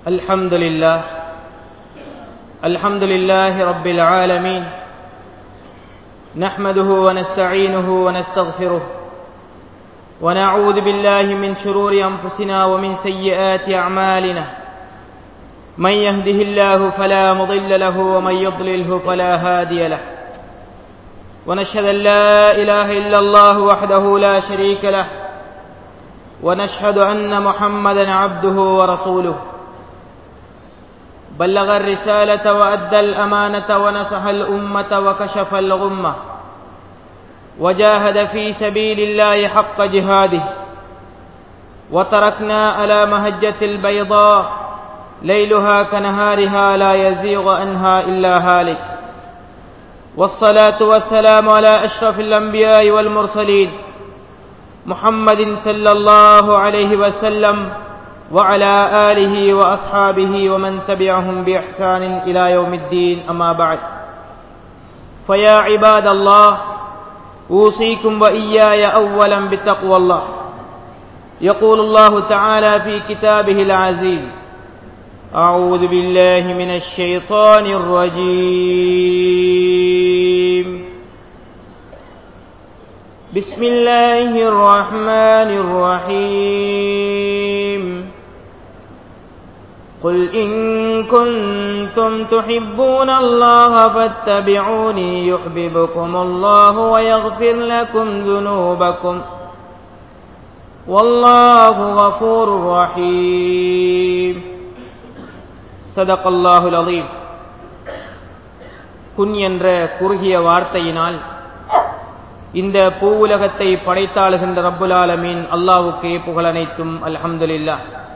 الحمد لله الحمد لله رب العالمين نحمده ونستعينه ونستغفره ونعوذ بالله من شرور انفسنا ومن سيئات اعمالنا من يهده الله فلا مضل له ومن يضلله فلا هادي له ونشهد ان لا اله الا الله وحده لا شريك له ونشهد ان محمدا عبده ورسوله بلغ الرساله وادى الامانه ونصح الامه وكشف الغمه وجاهد في سبيل الله حق جهاده وتركنا على مهجه البيضاء ليلها كنهارها لا يزيغ عنها الا هالك والصلاه والسلام على اشرف الانبياء والمرسلين محمد صلى الله عليه وسلم وعلى اله واصحابه ومن تبعهم باحسان الى يوم الدين اما بعد فيا عباد الله اوصيكم واياي اولا بتقوى الله يقول الله تعالى في كتابه العزيز اعوذ بالله من الشيطان الرجيم بسم الله الرحمن الرحيم قل إن كنتم تحبون الله فاتبعوني يحببكم الله ويغفر لكم ذنوبكم والله غفور رحيم صدق الله العظيم குன் என்ற குறுகிய வார்த்தையினால் இந்த பூவுலகத்தை படைத்தாளுகின்ற ரப்புல் ஆலமீன் அல்லாவுக்கே புகழனைத்தும் அல்ஹம்துலில்லா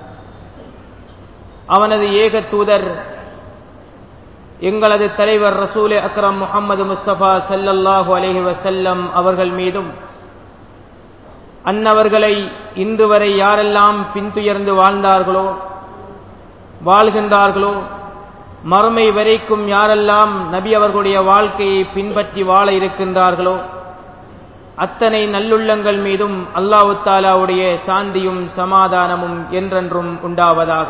அவனது ஏக தூதர் எங்களது தலைவர் ரசூலே அக்ரம் முகமது முஸ்தபா சல்லல்லாஹு அலஹி வசல்லம் அவர்கள் மீதும் அன்னவர்களை இன்று வரை யாரெல்லாம் பின்துயர்ந்து வாழ்ந்தார்களோ வாழ்கின்றார்களோ மறுமை வரைக்கும் யாரெல்லாம் நபி அவர்களுடைய வாழ்க்கையை பின்பற்றி வாழ இருக்கின்றார்களோ அத்தனை நல்லுள்ளங்கள் மீதும் அல்லாஹு தாலாவுடைய சாந்தியும் சமாதானமும் என்றென்றும் உண்டாவதாக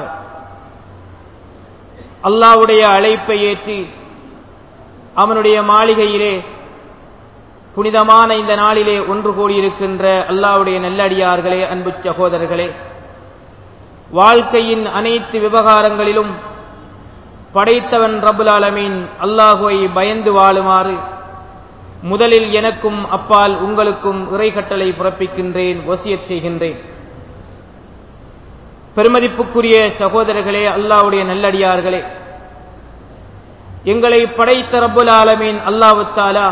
அல்லாவுடைய அழைப்பை ஏற்றி அவனுடைய மாளிகையிலே புனிதமான இந்த நாளிலே ஒன்று கூடியிருக்கின்ற அல்லாவுடைய நல்லடியார்களே அன்பு சகோதரர்களே வாழ்க்கையின் அனைத்து விவகாரங்களிலும் படைத்தவன் ரபுல் ஆலமீன் அல்லாஹுவை பயந்து வாழுமாறு முதலில் எனக்கும் அப்பால் உங்களுக்கும் இறை கட்டளை பிறப்பிக்கின்றேன் வசியத் செய்கின்றேன் பெருமதிப்புக்குரிய சகோதரர்களே அல்லாவுடைய நல்லடியார்களே எங்களை படைத்த ரப்புல் ஆலமீன் அல்லாவுத்தாலா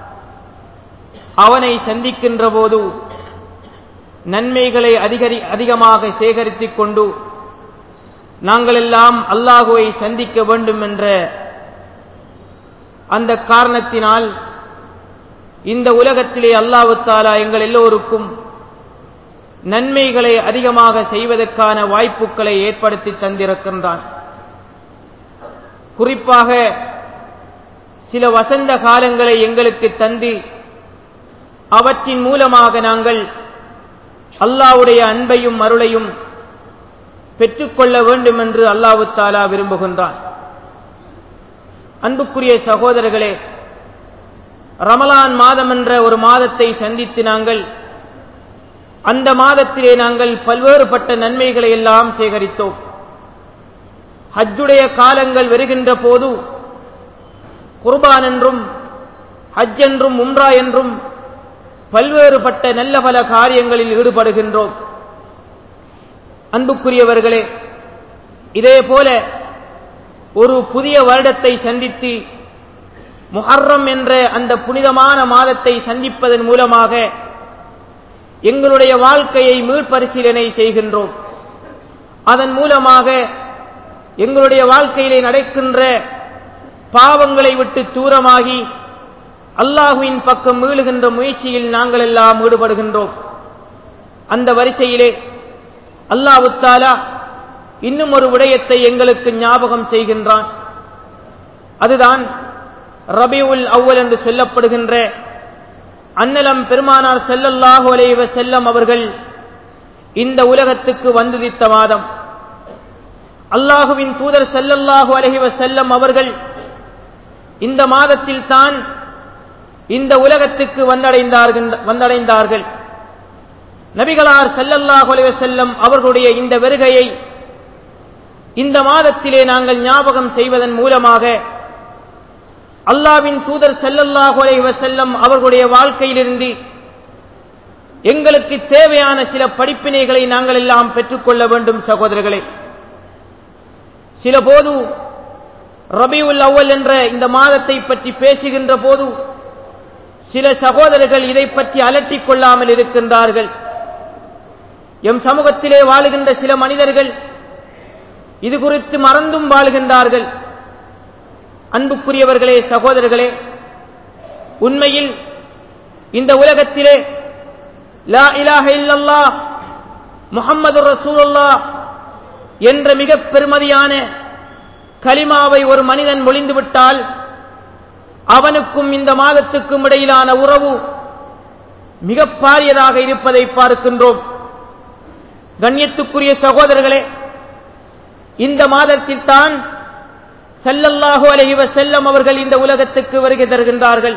அவனை சந்திக்கின்ற போது நன்மைகளை அதிகரி அதிகமாக சேகரித்துக் கொண்டு நாங்கள் எல்லாம் அல்லாஹுவை சந்திக்க வேண்டும் என்ற அந்த காரணத்தினால் இந்த உலகத்திலே அல்லாஹு தாலா எங்கள் எல்லோருக்கும் நன்மைகளை அதிகமாக செய்வதற்கான வாய்ப்புகளை ஏற்படுத்தி தந்திருக்கின்றான் குறிப்பாக சில வசந்த காலங்களை எங்களுக்கு தந்து அவற்றின் மூலமாக நாங்கள் அல்லாவுடைய அன்பையும் அருளையும் பெற்றுக்கொள்ள வேண்டும் என்று அல்லாஹு தாலா விரும்புகின்றான் அன்புக்குரிய சகோதரர்களே ரமலான் மாதம் என்ற ஒரு மாதத்தை சந்தித்து நாங்கள் அந்த மாதத்திலே நாங்கள் பல்வேறுபட்ட நன்மைகளை எல்லாம் சேகரித்தோம் ஹஜ்ஜுடைய காலங்கள் வருகின்ற போது குர்பான் என்றும் ஹஜ் என்றும் உம்ரா என்றும் பல்வேறுபட்ட நல்ல பல காரியங்களில் ஈடுபடுகின்றோம் அன்புக்குரியவர்களே இதே போல ஒரு புதிய வருடத்தை சந்தித்து முஹர்ரம் என்ற அந்த புனிதமான மாதத்தை சந்திப்பதன் மூலமாக எங்களுடைய வாழ்க்கையை மீள்பரிசீலனை செய்கின்றோம் அதன் மூலமாக எங்களுடைய வாழ்க்கையிலே நடக்கின்ற பாவங்களை விட்டு தூரமாகி அல்லாஹுவின் பக்கம் மீளுகின்ற முயற்சியில் நாங்கள் எல்லாம் ஈடுபடுகின்றோம் அந்த வரிசையிலே அல்லாவுத்தாலா இன்னும் ஒரு விடயத்தை எங்களுக்கு ஞாபகம் செய்கின்றான் அதுதான் ரபியுல் அவ்வல் என்று சொல்லப்படுகின்ற அன்னலம் பெருமானார் செல்லல்லாஹு அலைவ செல்லம் அவர்கள் இந்த உலகத்துக்கு வந்துதித்த மாதம் அல்லாஹுவின் தூதர் ஸல்லல்லாஹு அலைஹி வஸல்லம் அவர்கள் இந்த மாதத்தில் தான் இந்த உலகத்துக்கு வந்தடைந்தார்கள் வந்தடைந்தார்கள் நபிகளார் ஸல்லல்லாஹு அலைஹி வஸல்லம் அவர்களுடைய இந்த வருகையை இந்த மாதத்திலே நாங்கள் ஞாபகம் செய்வதன் மூலமாக அல்லாவின் தூதர் ஸல்லல்லாஹு அலைஹி வஸல்லம் அவர்களுடைய வாழ்க்கையிலிருந்து எங்களுக்கு தேவையான சில படிப்பினைகளை நாங்கள் எல்லாம் பெற்றுக்கொள்ள வேண்டும் சகோதரர்களே சில போது ரபியுல் அவ்வல் என்ற இந்த மாதத்தை பற்றி பேசுகின்ற போது சில சகோதரர்கள் இதை பற்றி அலட்டிக் கொள்ளாமல் இருக்கின்றார்கள் எம் சமூகத்திலே வாழுகின்ற சில மனிதர்கள் இது குறித்து மறந்தும் வாழுகின்றார்கள் அன்புக்குரியவர்களே சகோதரர்களே உண்மையில் இந்த உலகத்திலே லா இலாஹ இல்லல்லா முஹம்மது ரசூலுல்லா என்ற மிக பெருமதியான கலிமாவை ஒரு மனிதன் மொழிந்துவிட்டால் அவனுக்கும் இந்த மாதத்துக்கும் இடையிலான உறவு மிக பாரியதாக இருப்பதை பார்க்கின்றோம் கண்ணியத்துக்குரிய சகோதரர்களே இந்த மாதத்தில் தான் செல்லல்லாஹு அலஹி வசல்லம் அவர்கள் இந்த உலகத்துக்கு வருகை தருகின்றார்கள்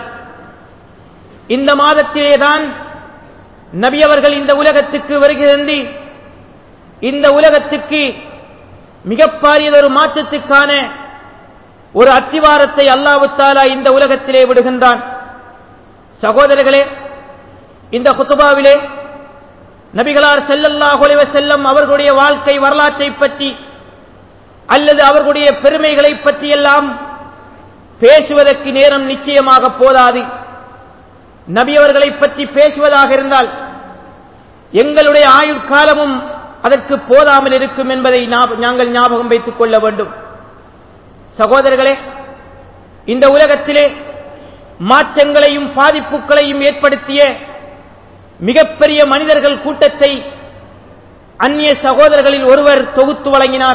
இந்த மாதத்திலேதான் நபி அவர்கள் இந்த உலகத்துக்கு வருகை தந்தி இந்த உலகத்துக்கு மிக பாரியதொரு மாற்றத்துக்கான ஒரு அத்திவாரத்தை அல்லாஹு தாலா இந்த உலகத்திலே விடுகின்றான் சகோதரர்களே இந்த குத்துபாவிலே நபிகளார் செல்லல்லாஹு அலைஹி வஸல்லம் அவர்களுடைய வாழ்க்கை வரலாற்றை பற்றி அல்லது அவர்களுடைய பெருமைகளை பற்றியெல்லாம் பேசுவதற்கு நேரம் நிச்சயமாக போதாது நபி அவர்களை பற்றி பேசுவதாக இருந்தால் எங்களுடைய ஆயுட்காலமும் அதற்கு போதாமல் இருக்கும் என்பதை நாங்கள் ஞாபகம் வைத்துக் கொள்ள வேண்டும் சகோதரர்களே இந்த உலகத்திலே மாற்றங்களையும் பாதிப்புகளையும் ஏற்படுத்திய மிகப்பெரிய மனிதர்கள் கூட்டத்தை அந்நிய சகோதரர்களில் ஒருவர் தொகுத்து வழங்கினார்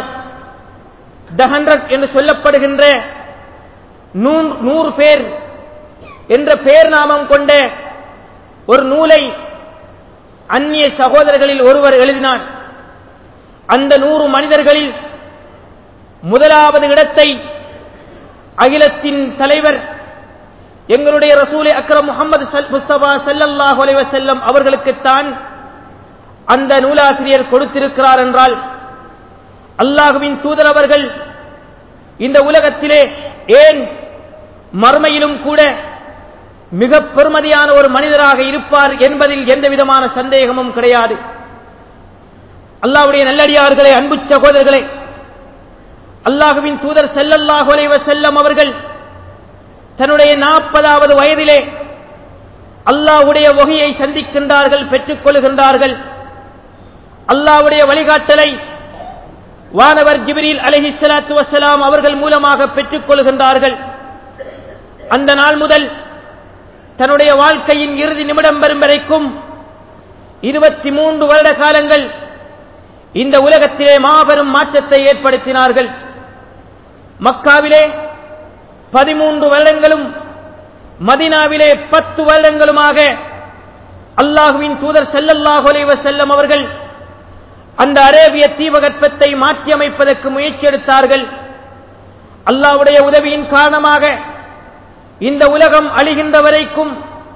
த ஹண்ட்ரட் என்று சொல்லப்படுகின்ற நூறு பேர் என்ற பெயர் நாமம் கொண்ட ஒரு நூலை அந்நிய சகோதரர்களில் ஒருவர் எழுதினார் அந்த நூறு மனிதர்களில் முதலாவது இடத்தை அகிலத்தின் தலைவர் எங்களுடைய ரசூலை அக்ரம் முகமது முஸ்தபா சல்லல்லாஹு அலைஹி வஸல்லம் அவர்களுக்குத்தான் அந்த நூலாசிரியர் கொடுத்திருக்கிறார் என்றால் அல்லாஹுவின் தூதர் அவர்கள் இந்த உலகத்திலே ஏன் மர்மையிலும் கூட மிக பெருமதியான ஒரு மனிதராக இருப்பார் என்பதில் எந்த விதமான சந்தேகமும் கிடையாது அல்லாவுடைய நல்லடியார்களே அன்பு சகோதரர்களே அல்லாஹுவின் தூதர் செல்லல்லாஹு அலைஹி வஸல்லம் அவர்கள் தன்னுடைய நாற்பதாவது வயதிலே அல்லாஹ்வுடைய வகையை சந்திக்கின்றார்கள் பெற்றுக் கொள்கின்றார்கள் அல்லாஹ்வுடைய வழிகாட்டலை வானவர் ஜிப்ரீல் அலைஹி ஸலாத்து வஸலாம் அவர்கள் மூலமாக பெற்றுக் கொள்கின்றார்கள் அந்த நாள் முதல் தன்னுடைய வாழ்க்கையின் இறுதி நிமிடம் வரும் வரைக்கும் இருபத்தி மூன்று வருட காலங்கள் இந்த உலகத்திலே மாபெரும் மாற்றத்தை ஏற்படுத்தினார்கள் மக்காவிலே பதிமூன்று வருடங்களும் மதினாவிலே பத்து வருடங்களுமாக அல்லாஹுவின் தூதர் செல்லல்லாஹு அலைஹி வஸல்லம் அவர்கள் அந்த அரேபிய தீபகற்பத்தை மாற்றியமைப்பதற்கு முயற்சி எடுத்தார்கள் அல்லாஹ்வுடைய உதவியின் காரணமாக இந்த உலகம் அழிகின்ற வரைக்கும்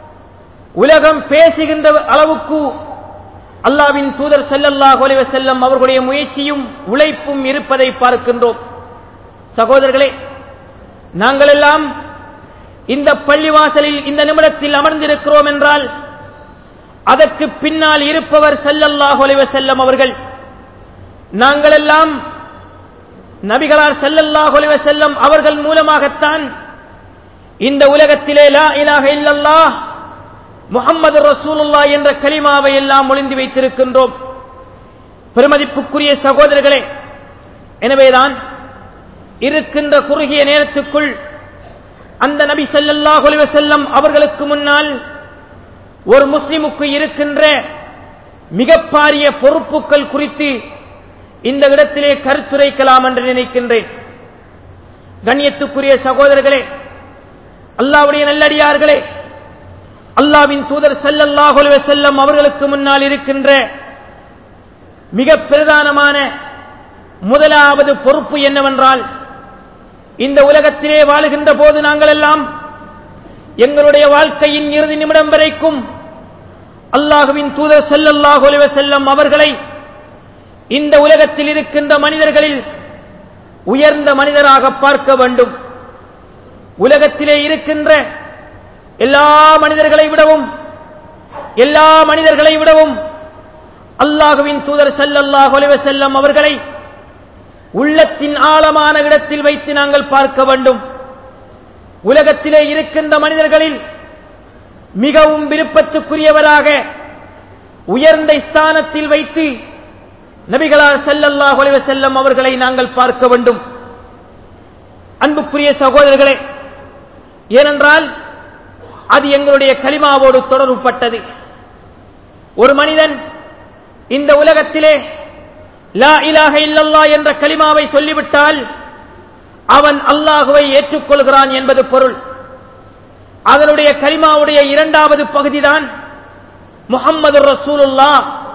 உலகம் பேசுகின்ற அளவுக்கு அல்லாவின் தூதர் செல்லல்லாஹு அலைஹி வஸல்லம் அவர்களுடைய முயற்சியும் உழைப்பும் இருப்பதை பார்க்கின்றோம் சகோதரர்களே நாங்கள் எல்லாம் இந்த பள்ளிவாசலில் இந்த நிமிடத்தில் அமர்ந்திருக்கிறோம் என்றால் அதற்கு பின்னால் இருப்பவர் செல்லல்லாஹு அலைஹி வஸல்லம் அவர்கள் நாங்கள் எல்லாம் நபிகளார் செல்லல்லாஹு அலைஹி வஸல்லம் அவர்கள் மூலமாகத்தான் இந்த உலகத்திலே லா இலாஹ இல்லல்லாஹ் முகம்மது ரசூலுல்லா என்ற கலிமாவை எல்லாம் ஒளிந்து வைத்திருக்கின்றோம் பெருமதிப்புக்குரிய சகோதரர்களே எனவேதான் இருக்கின்ற குறுகிய நேரத்துக்குள் அந்த நபி ஸல்லல்லாஹு அலைஹி வஸல்லம் அவர்களுக்கு முன்னால் ஒரு முஸ்லிமுக்கு இருக்கின்ற மிக பாரிய பொறுப்புகள் குறித்து இந்த இடத்திலே கருத்துரைக்கலாம் என்று நினைக்கின்றேன் கண்ணியத்துக்குரிய சகோதரர்களே அல்லாவுடைய நல்லடியார்களே அல்லாவின் தூதர் ஸல்லல்லாஹு அலைஹி வஸல்லம் அவர்களுக்கு முன்னால் இருக்கின்ற மிக பிரதானமான முதலாவது பொறுப்பு என்னவென்றால் இந்த உலகத்திலே வாழுகின்ற போது நாங்கள் எல்லாம் எங்களுடைய வாழ்க்கையின் இறுதி நிமிடம் வரைக்கும் அல்லாஹுவின் தூதர் செல்லல்லாஹு அலைஹி வஸல்லம் அவர்களை இந்த உலகத்தில் இருக்கின்ற மனிதர்களில் உயர்ந்த மனிதராக பார்க்க வேண்டும் உலகத்திலே இருக்கின்ற எல்லா மனிதர்களை விடவும் எல்லா மனிதர்களை விடவும் அல்லாஹுவின் தூதர் செல்லல்லாஹு அலைஹி வஸல்லம் அவர்களை உள்ளத்தின் ஆழமான இடத்தில் வைத்து நாங்கள் பார்க்க வேண்டும் உலகத்திலே இருக்கின்ற மனிதர்களில் மிகவும் விருப்பத்துக்குரியவராக உயர்ந்த ஸ்தானத்தில் வைத்து நபிகளார் செல்லல்லாஹு அலைஹி வஸல்லம் அவர்களை நாங்கள் பார்க்க வேண்டும் அன்புக்குரிய சகோதரர்களே ஏனென்றால் அது எங்களுடைய கலிமாவோடு தொடர்புப்பட்டது ஒரு மனிதன் இந்த உலகத்திலே லா இலாஹ இல்லல்லா என்ற கலிமாவை சொல்லிவிட்டால் அவன் அல்லாஹுவை ஏற்றுக்கொள்கிறான் என்பது பொருள் அதனுடைய கலிமாவுடைய இரண்டாவது பகுதிதான் முகம்மது ரசூலுல்லா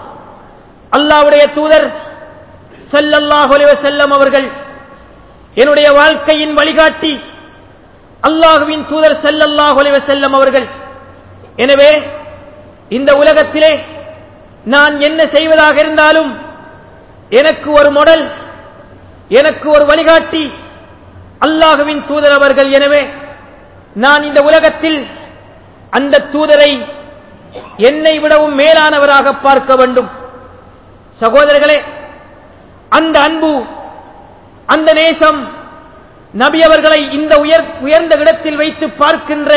அல்லாவுடைய தூதர் ஸல்லல்லாஹு அலைஹி வஸல்லம் அவர்கள் என்னுடைய வாழ்க்கையின் வழிகாட்டி அல்லாஹுவின் தூதர் ஸல்லல்லாஹு அலைஹி வஸல்லம் அவர்கள் எனவே இந்த உலகத்திலே நான் என்ன செய்வதாக இருந்தாலும் எனக்கு ஒரு மொடல் எனக்கு ஒரு வழிகாட்டி அல்லாஹுவின் தூதர் அவர்கள் எனவே நான் இந்த உலகத்தில் அந்த தூதரை என்னை விடவும் மேலானவராக பார்க்க வேண்டும் சகோதரர்களே அந்த அன்பு அந்த நேசம் நபி அவர்களை இந்த உயர் உயர்ந்த இடத்தில் வைத்து பார்க்கின்ற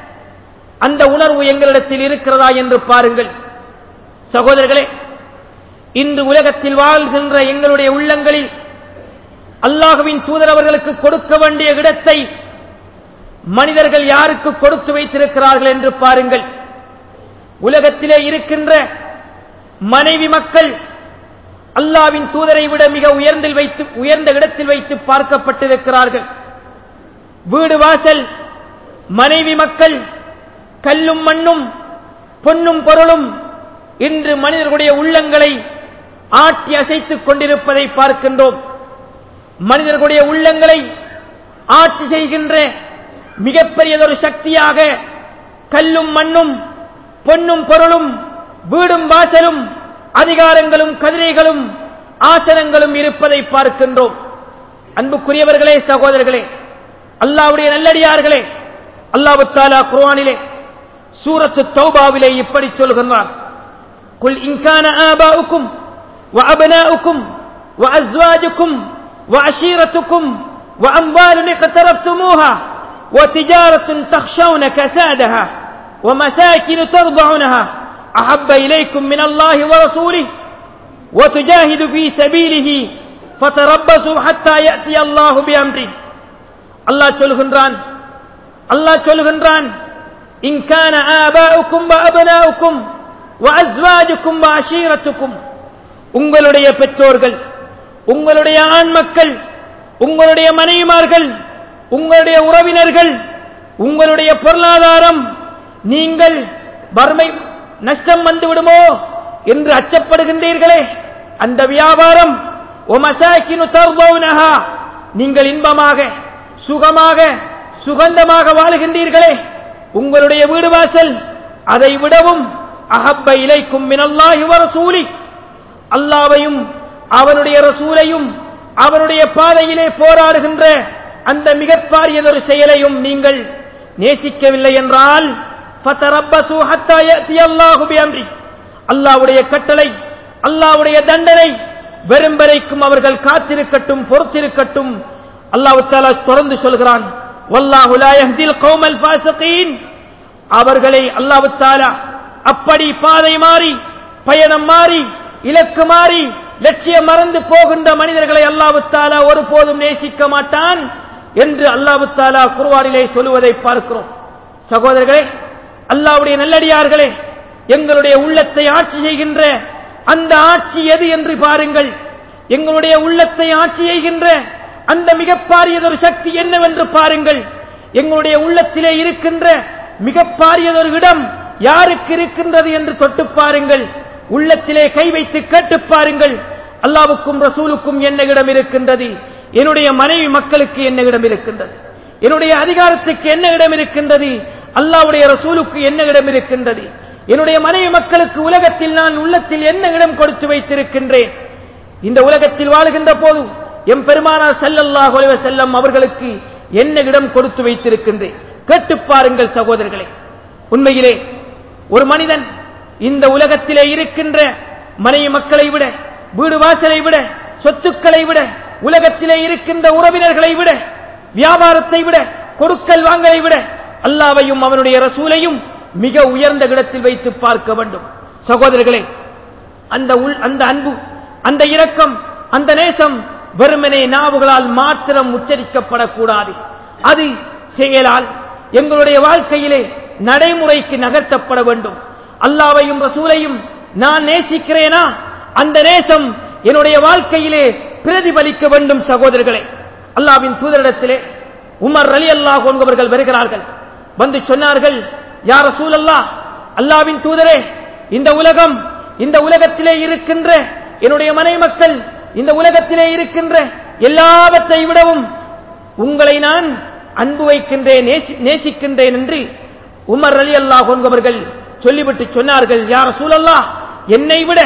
அந்த உணர்வு எங்களிடத்தில் இருக்கிறதா என்று பாருங்கள் சகோதரர்களே இன்று உலகத்தில் வாழ்கின்ற எங்களுடைய உள்ளங்களில் அல்லாஹுவின் தூதர் அவர்களுக்கு கொடுக்க வேண்டிய இடத்தை மனிதர்கள் யாருக்கு கொடுத்து வைத்திருக்கிறார்கள் என்று பாருங்கள் உலகத்திலே இருக்கின்ற மனைவி மக்கள் அல்லாவின் தூதரை விட மிக உயர்ந்தில் வைத்து உயர்ந்த இடத்தில் வைத்து பார்க்கப்பட்டிருக்கிறார்கள் வீடு வாசல் மனைவி மக்கள் கல்லும் மண்ணும் பொன்னும் பொருளும் இன்று மனிதர்களுடைய உள்ளங்களை ஆட்டி அசைத்துக் கொண்டிருப்பதை பார்க்கின்றோம் மனிதர்களுடைய உள்ளங்களை ஆட்சி செய்கின்ற மிகப்பெரியதொரு சக்தியாக கல்லும் மண்ணும் பொன்னும் பொருளும் வீடும் வாசலும் அதிகாரங்களும் கதிரைகளும் ஆசனங்களும் இருப்பதை பார்க்கின்றோம் அன்புக்குரியவர்களே சகோதரர்களே அல்லாவுடைய நல்லடியார்களே அல்லாஹு தாலா குர்ஆனிலே சூரத்து தௌபாவிலே இப்படி சொல்கின்றார் குல் இன்கான ஆபாவுக்கும் وأبناؤكم وأزواجكم وعشيرتكم وأموال اقترفتموها وتجارة تخشون كسادها ومساكن ترضعنها أحب إليكم من الله ورسوله وتجاهد في سبيله فتربصوا حتى يأتي الله بأمره الله சொல்கின்றான் அல்லாஹ் சொல்கின்றான் إن كان آباؤكم وأبناؤكم وأزواجكم وعشيرتكم உங்களுடைய பெற்றோர்கள் உங்களுடைய ஆண் மக்கள் உங்களுடைய மனைவிமார்கள் உங்களுடைய உறவினர்கள் உங்களுடைய பொருளாதாரம் நீங்கள் வறுமை நஷ்டம் வந்து விடுமோ என்று அச்சப்படுகின்றீர்களே அந்த வியாபாரம் நீங்கள் இன்பமாக சுகமாக சுகந்தமாக வாழுகின்றீர்களே உங்களுடைய வீடு வாசல் அதை விடவும் அகப்ப இலைக்கும் மினல்லாஹி வரசூலி அல்லாவையும் அவனுடைய ரசூலையும் அவனுடைய பாதையிலே போராடுகின்ற அந்த மிகப்பாரியதொரு செயலையும் நீங்கள் நேசிக்கவில்லை என்றால் அல்லாவுடைய கட்டளை அல்லாவுடைய தண்டனை வெறும் வரைக்கும் அவர்கள் காத்திருக்கட்டும் பொறுத்திருக்கட்டும் அல்லாஹு தாலா தொடர்ந்து சொல்கிறான் அவர்களை அல்லாஹு தாலா அப்படி பாதை மாறி பயணம் மாறி இலக்கு மாறி லட்சியம் மறந்து போகின்ற மனிதர்களை அல்லாஹு தாலா ஒருபோதும் நேசிக்க மாட்டான் என்று அல்லாஹு தாலா குர்வானிலே சொல்லுவதை பார்க்கிறோம் சகோதரர்களே அல்லாவுடைய நல்லடியார்களே எங்களுடைய உள்ளத்தை ஆட்சி செய்கின்ற அந்த ஆட்சி எது என்று பாருங்கள் எங்களுடைய உள்ளத்தை ஆட்சி செய்கின்ற அந்த மிகப்பாரியதொரு சக்தி என்னவென்று பாருங்கள் எங்களுடைய உள்ளத்திலே இருக்கின்ற மிகப்பாரியதொரு இடம் யாருக்கு இருக்கின்றது என்று தொட்டு பாருங்கள் உள்ளத்திலே கை வைத்து கேட்டு பாருங்கள் அல்லாவுக்கும் ரசூலுக்கும் என்ன இடம் இருக்கின்றது என்னுடைய மனைவி மக்களுக்கு என்ன இடம் இருக்கின்றது என்னுடைய அதிகாரத்துக்கு என்ன இடம் இருக்கின்றது அல்லாவுடைய ரசூலுக்கு என்ன இடம் இருக்கின்றது என்னுடைய மனைவி மக்களுக்கு உலகத்தில் நான் உள்ளத்தில் என்ன இடம் கொடுத்து வைத்திருக்கின்றேன் இந்த உலகத்தில் வாழுகின்ற போது எம் பெருமானார் ஸல்லல்லாஹு அலைஹி வஸல்லம் அவர்களுக்கு என்ன இடம் கொடுத்து வைத்திருக்கின்றேன் கேட்டு பாருங்கள் சகோதரர்களே உண்மையிலே ஒரு மனிதன் இந்த உலகத்திலே இருக்கின்ற மனைவி மக்களை விட வீடு வாசலை விட சொத்துக்களை விட உலகத்திலே இருக்கின்ற உறவினர்களை விட வியாபாரத்தை விட கொடுக்கல் வாங்கலை விட அல்லாவையும் அவனுடைய ரசூலையும் மிக உயர்ந்த இடத்தில் வைத்து பார்க்க வேண்டும் சகோதரர்களே அந்த உள் அந்த அன்பு அந்த இரக்கம் அந்த நேசம் வெறுமனே நாவுகளால் மாத்திரம் உச்சரிக்கப்படக்கூடாது அது செயலால் எங்களுடைய வாழ்க்கையிலே நடைமுறைக்கு நகர்த்தப்பட வேண்டும் அல்லாவையும் ரசூலையும் நான் நேசிக்கிறேனா அந்த நேசம் என்னுடைய வாழ்க்கையிலே பிரதிபலிக்க வேண்டும் சகோதரர்களே அல்லாவின் தூதரிடத்திலே உமர் அலி அல்லாஹ் என்பவர்கள் வருகிறார்கள் வந்து சொன்னார்கள் யார் ரசூலல்லா அல்லாவின் தூதரே இந்த உலகம் இந்த உலகத்திலே இருக்கின்ற என்னுடைய மனை மக்கள் இந்த உலகத்திலே இருக்கின்ற எல்லாவற்றை விடவும் உங்களை நான் அன்பு வைக்கின்றேன் நேசி- நேசிக்கின்றேன் என்று உமர் அலி அல்லாஹ் என்பவர்கள் சொல்லிவிட்டு சொன்னார்கள் யார் சூழல்லா என்னை விட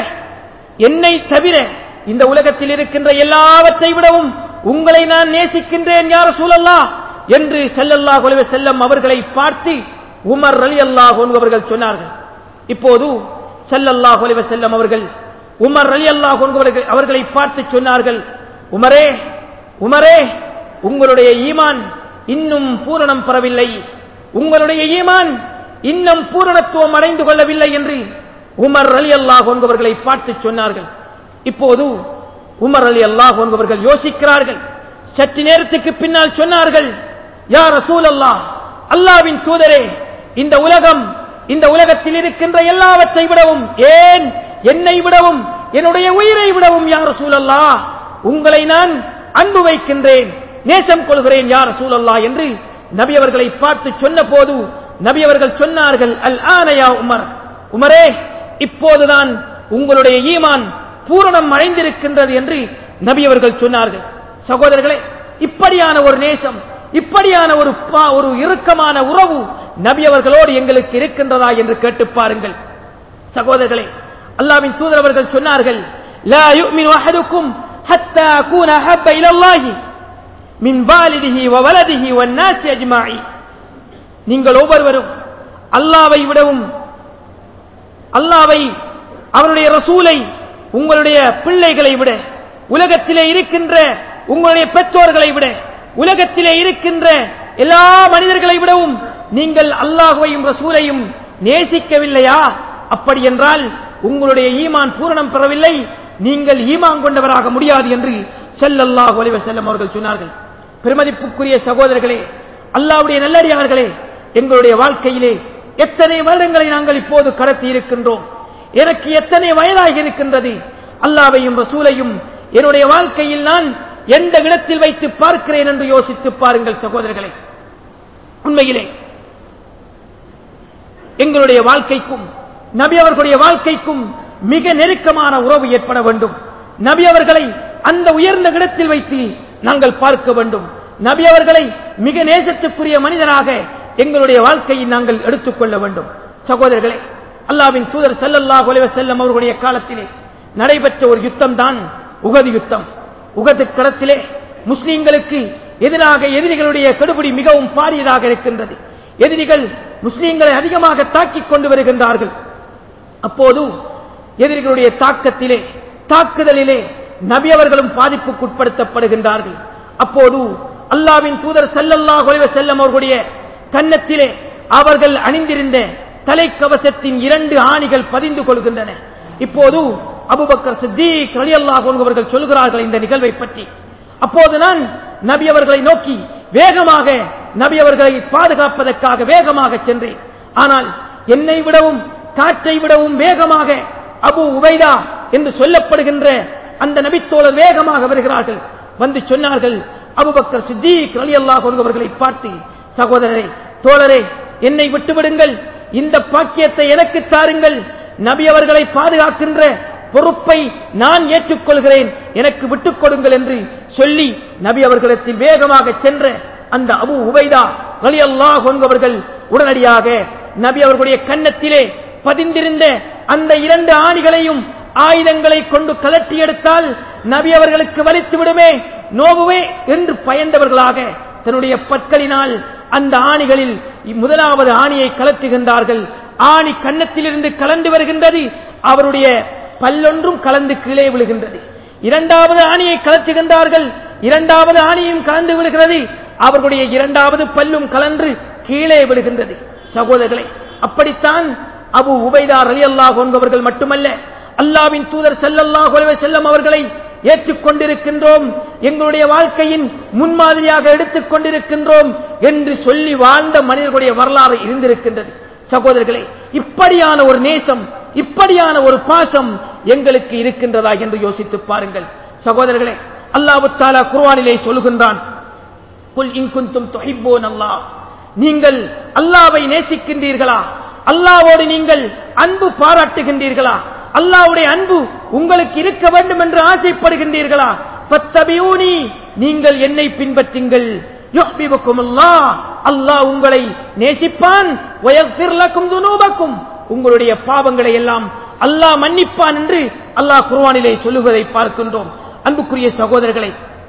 என்னை தவிர இந்த உலகத்தில் இருக்கின்ற எல்லாவற்றை விடவும் உங்களை நான் நேசிக்கின்றேன் யார் சூழல்லா என்று ஸல்லல்லாஹு அலைஹி செல்லம் அவர்களை பார்த்து உமர் அலி அல்லாஹ் என்பவர்கள் சொன்னார்கள் இப்போது ஸல்லல்லாஹு அலைஹி வஸல்லம் அவர்கள் உமர் அலி அல்லாஹ் என்பவர்கள் அவர்களை பார்த்து சொன்னார்கள் உமரே உமரே உங்களுடைய ஈமான் இன்னும் பூரணம் பெறவில்லை உங்களுடைய ஈமான் இன்னும் பூரணத்துவம் அடைந்து கொள்ளவில்லை என்று உமர் அலி அல்லாஹ் என்பவர்களை பார்த்து சொன்னார்கள் இப்போது உமர் அலி அல்லாஹ் என்பவர்கள் யோசிக்கிறார்கள் சற்று நேரத்துக்கு பின்னால் சொன்னார்கள் யா ரசூல் அல்லாஹ் அல்லாவின் தூதரே இந்த உலகம் இந்த உலகத்தில் இருக்கின்ற எல்லாவற்றை விடவும் ஏன் என்னை விடவும் என்னுடைய உயிரை விடவும் யார் சூழல்லா உங்களை நான் அன்பு வைக்கின்றேன் நேசம் கொள்கிறேன் யார் சூழல்லா என்று நபி அவர்களை பார்த்து சொன்ன போது நபி அவர்கள் சொன்னார்கள் அல் ஆனையா உமர் உமரே இப்போதுதான் உங்களுடைய ஈமான் பூரணம் அடைந்திருக்கின்றது என்று நபி அவர்கள் சொன்னார்கள் சகோதரர்களே இப்படியான ஒரு நேசம் இப்படியான ஒரு பா- ஒரு இறுக்கமான உறவு நபி அவர்களோடு எங்களுக்கு இருக்கின்றதா என்று கேட்டு பாருங்கள் சகோதரர்களே அல்லாவின் தூதர் அவர்கள் சொன்னார்கள் லா யுமினு அஹதுக்கும் ஹத்தா அகூன அஹப்ப இலல்லாஹி மின் வாலிதிஹி வ வலதிஹி வன் நாசி அஜ்மாஇ நீங்கள் ஒவ்வொருவரும் அல்லாவை விடவும் அல்லாவை அவருடைய ரசூலை உங்களுடைய பிள்ளைகளை விட உலகத்திலே இருக்கின்ற உங்களுடைய பெற்றோர்களை விட உலகத்திலே இருக்கின்ற எல்லா மனிதர்களை விடவும் நீங்கள் அல்லாஹுவையும் ரசூலையும் நேசிக்கவில்லையா அப்படி என்றால் உங்களுடைய ஈமான் பூரணம் பெறவில்லை நீங்கள் ஈமான் கொண்டவராக முடியாது என்று ஸல்லல்லாஹு அலைஹி வஸல்லம் அவர்கள் சொன்னார்கள் பெருமதிப்புக்குரிய சகோதரர்களே அல்லாஹ்வுடைய நல்லடியார்களே எங்களுடைய வாழ்க்கையிலே எத்தனை வருடங்களை நாங்கள் இப்போது கடத்தி இருக்கின்றோம் எனக்கு எத்தனை வயதாகி இருக்கின்றது அல்லாவையும் ரசூலையும் என்னுடைய வாழ்க்கையில் நான் எந்த இடத்தில் வைத்து பார்க்கிறேன் என்று யோசித்து பாருங்கள் சகோதரர்களே உண்மையிலே எங்களுடைய வாழ்க்கைக்கும் நபி அவர்களுடைய வாழ்க்கைக்கும் மிக நெருக்கமான உறவு ஏற்பட வேண்டும் நபி அவர்களை அந்த உயர்ந்த இடத்தில் வைத்து நாங்கள் பார்க்க வேண்டும் நபி அவர்களை மிக நேசத்துக்குரிய மனிதராக எங்களுடைய வாழ்க்கையை நாங்கள் எடுத்துக்கொள்ள வேண்டும் சகோதரர்களே அல்லாவின் தூதர் ஸல்லல்லாஹு அலைஹி வஸல்லம் அவர்களுடைய காலத்திலே நடைபெற்ற ஒரு யுத்தம் தான் உகது யுத்தம் உகது களத்திலே முஸ்லிம்களுக்கு எதிராக எதிரிகளுடைய கெடுபிடி மிகவும் பாரியதாக இருக்கின்றது எதிரிகள் முஸ்லிம்களை அதிகமாக தாக்கிக் கொண்டு வருகின்றார்கள் அப்போது எதிரிகளுடைய தாக்கத்திலே தாக்குதலிலே நபி அவர்களும் பாதிப்புக்குட்படுத்தப்படுகின்றார்கள் அப்போது அல்லாவின் தூதர் ஸல்லல்லாஹு அலைஹி வஸல்லம் அவர்களுடைய கன்னத்திலே அவர்கள் அணிந்திருந்த தலைக்கவசத்தின் இரண்டு ஆணிகள் பதிந்து கொள்கின்றன இப்போது அபுபக்கர் சித்திக் ரலியல்லாஹு அன்ஹு அவர்கள் சொல்கிறார்கள் இந்த நிகழ்வை பற்றி அப்போது நான் நபி அவர்களை நோக்கி வேகமாக நபி அவர்களை பாதுகாப்பதற்காக வேகமாக சென்றேன் ஆனால் என்னை விடவும் காற்றை விடவும் வேகமாக அபு உபைதா என்று சொல்லப்படுகின்ற அந்த நபித்தோழர் வேகமாக வருகிறார்கள் வந்து சொன்னார்கள் அபுபக்கர் சித்திக் ரலியல்லாஹு அன்ஹு அவர்களை பார்த்து சகோதரரே தோழரே என்னை விட்டுவிடுங்கள் இந்த பாக்கியத்தை எனக்கு தாருங்கள் நபி அவர்களை பாதுகாக்கின்ற பொறுப்பை நான் ஏற்றுக்கொள்கிறேன் எனக்கு விட்டுக் கொடுங்கள் என்று சொல்லி நபி அவர்களிடத்தில் வேகமாக சென்ற அந்த அபு உபைதா ரலியல்லாஹு அன்ஹு அவர்கள் உடனடியாக நபி அவர்களுடைய கன்னத்திலே பதிந்திருந்த அந்த இரண்டு ஆணிகளையும் ஆயுதங்களை கொண்டு கலட்டி எடுத்தால் நபி அவர்களுக்கு வலித்து விடுமே நோவுவே என்று பயந்தவர்களாக தன்னுடைய பற்களினால் அந்த ஆணிகளில் முதலாவது ஆணியை கலற்றுகின்றார்கள் ஆணி கன்னத்திலிருந்து கலந்து வருகின்றது அவருடைய பல்லொன்றும் கலந்து கீழே விழுகின்றது இரண்டாவது ஆணியை கலற்றுகின்றார்கள் இரண்டாவது ஆணியும் கலந்து விழுகிறது அவர்களுடைய இரண்டாவது பல்லும் கலன்று கீழே விழுகின்றது சகோதரர்களே அப்படித்தான் அபு உபைதார் அலி அல்லாஹ் என்பவர்கள் மட்டுமல்ல அல்லாவின் தூதர் செல்லல்லாஹ் செல்லம் அவர்களை ஏற்றுக்கொண்டிருக்கின்றோம் எங்களுடைய வாழ்க்கையின் முன்மாதிரியாக எடுத்துக் கொண்டிருக்கின்றோம் என்று சொல்லி வாழ்ந்த மனிதர்களுடைய வரலாறு இருந்திருக்கின்றது சகோதரர்களே இப்படியான ஒரு நேசம் இப்படியான ஒரு பாசம் எங்களுக்கு இருக்கின்றதா என்று யோசித்து பாருங்கள் சகோதரர்களே அல்லாஹு தாலா குர்வானிலே சொல்லுகின்றான் குல் இன்குந்தும் துஹிப்போன் அல்லாஹ் நீங்கள் அல்லாவை நேசிக்கின்றீர்களா அல்லாவோடு நீங்கள் அன்பு பாராட்டுகின்றீர்களா அல்லாவுடைய அன்பு உங்களுக்கு இருக்க வேண்டும் என்று ஆசைப்படுகின்றீர்களா ஃபத்தபியூனி நீங்கள் என்னை பின்பற்றுங்கள் யுஹ்பிபுக்கும் அல்லாஹ் அல்லாஹ் உங்களை நேசிப்பான் வயக்ஃபிர் லக்கும் துனூபக்கும் உங்களுடைய பாவங்களை எல்லாம் அல்லாஹ் மன்னிப்பான் என்று அல்லாஹ் குர்ஆனிலே சொல்லுவதை பார்க்கின்றோம் அன்புக்குரிய சகோதரர்களை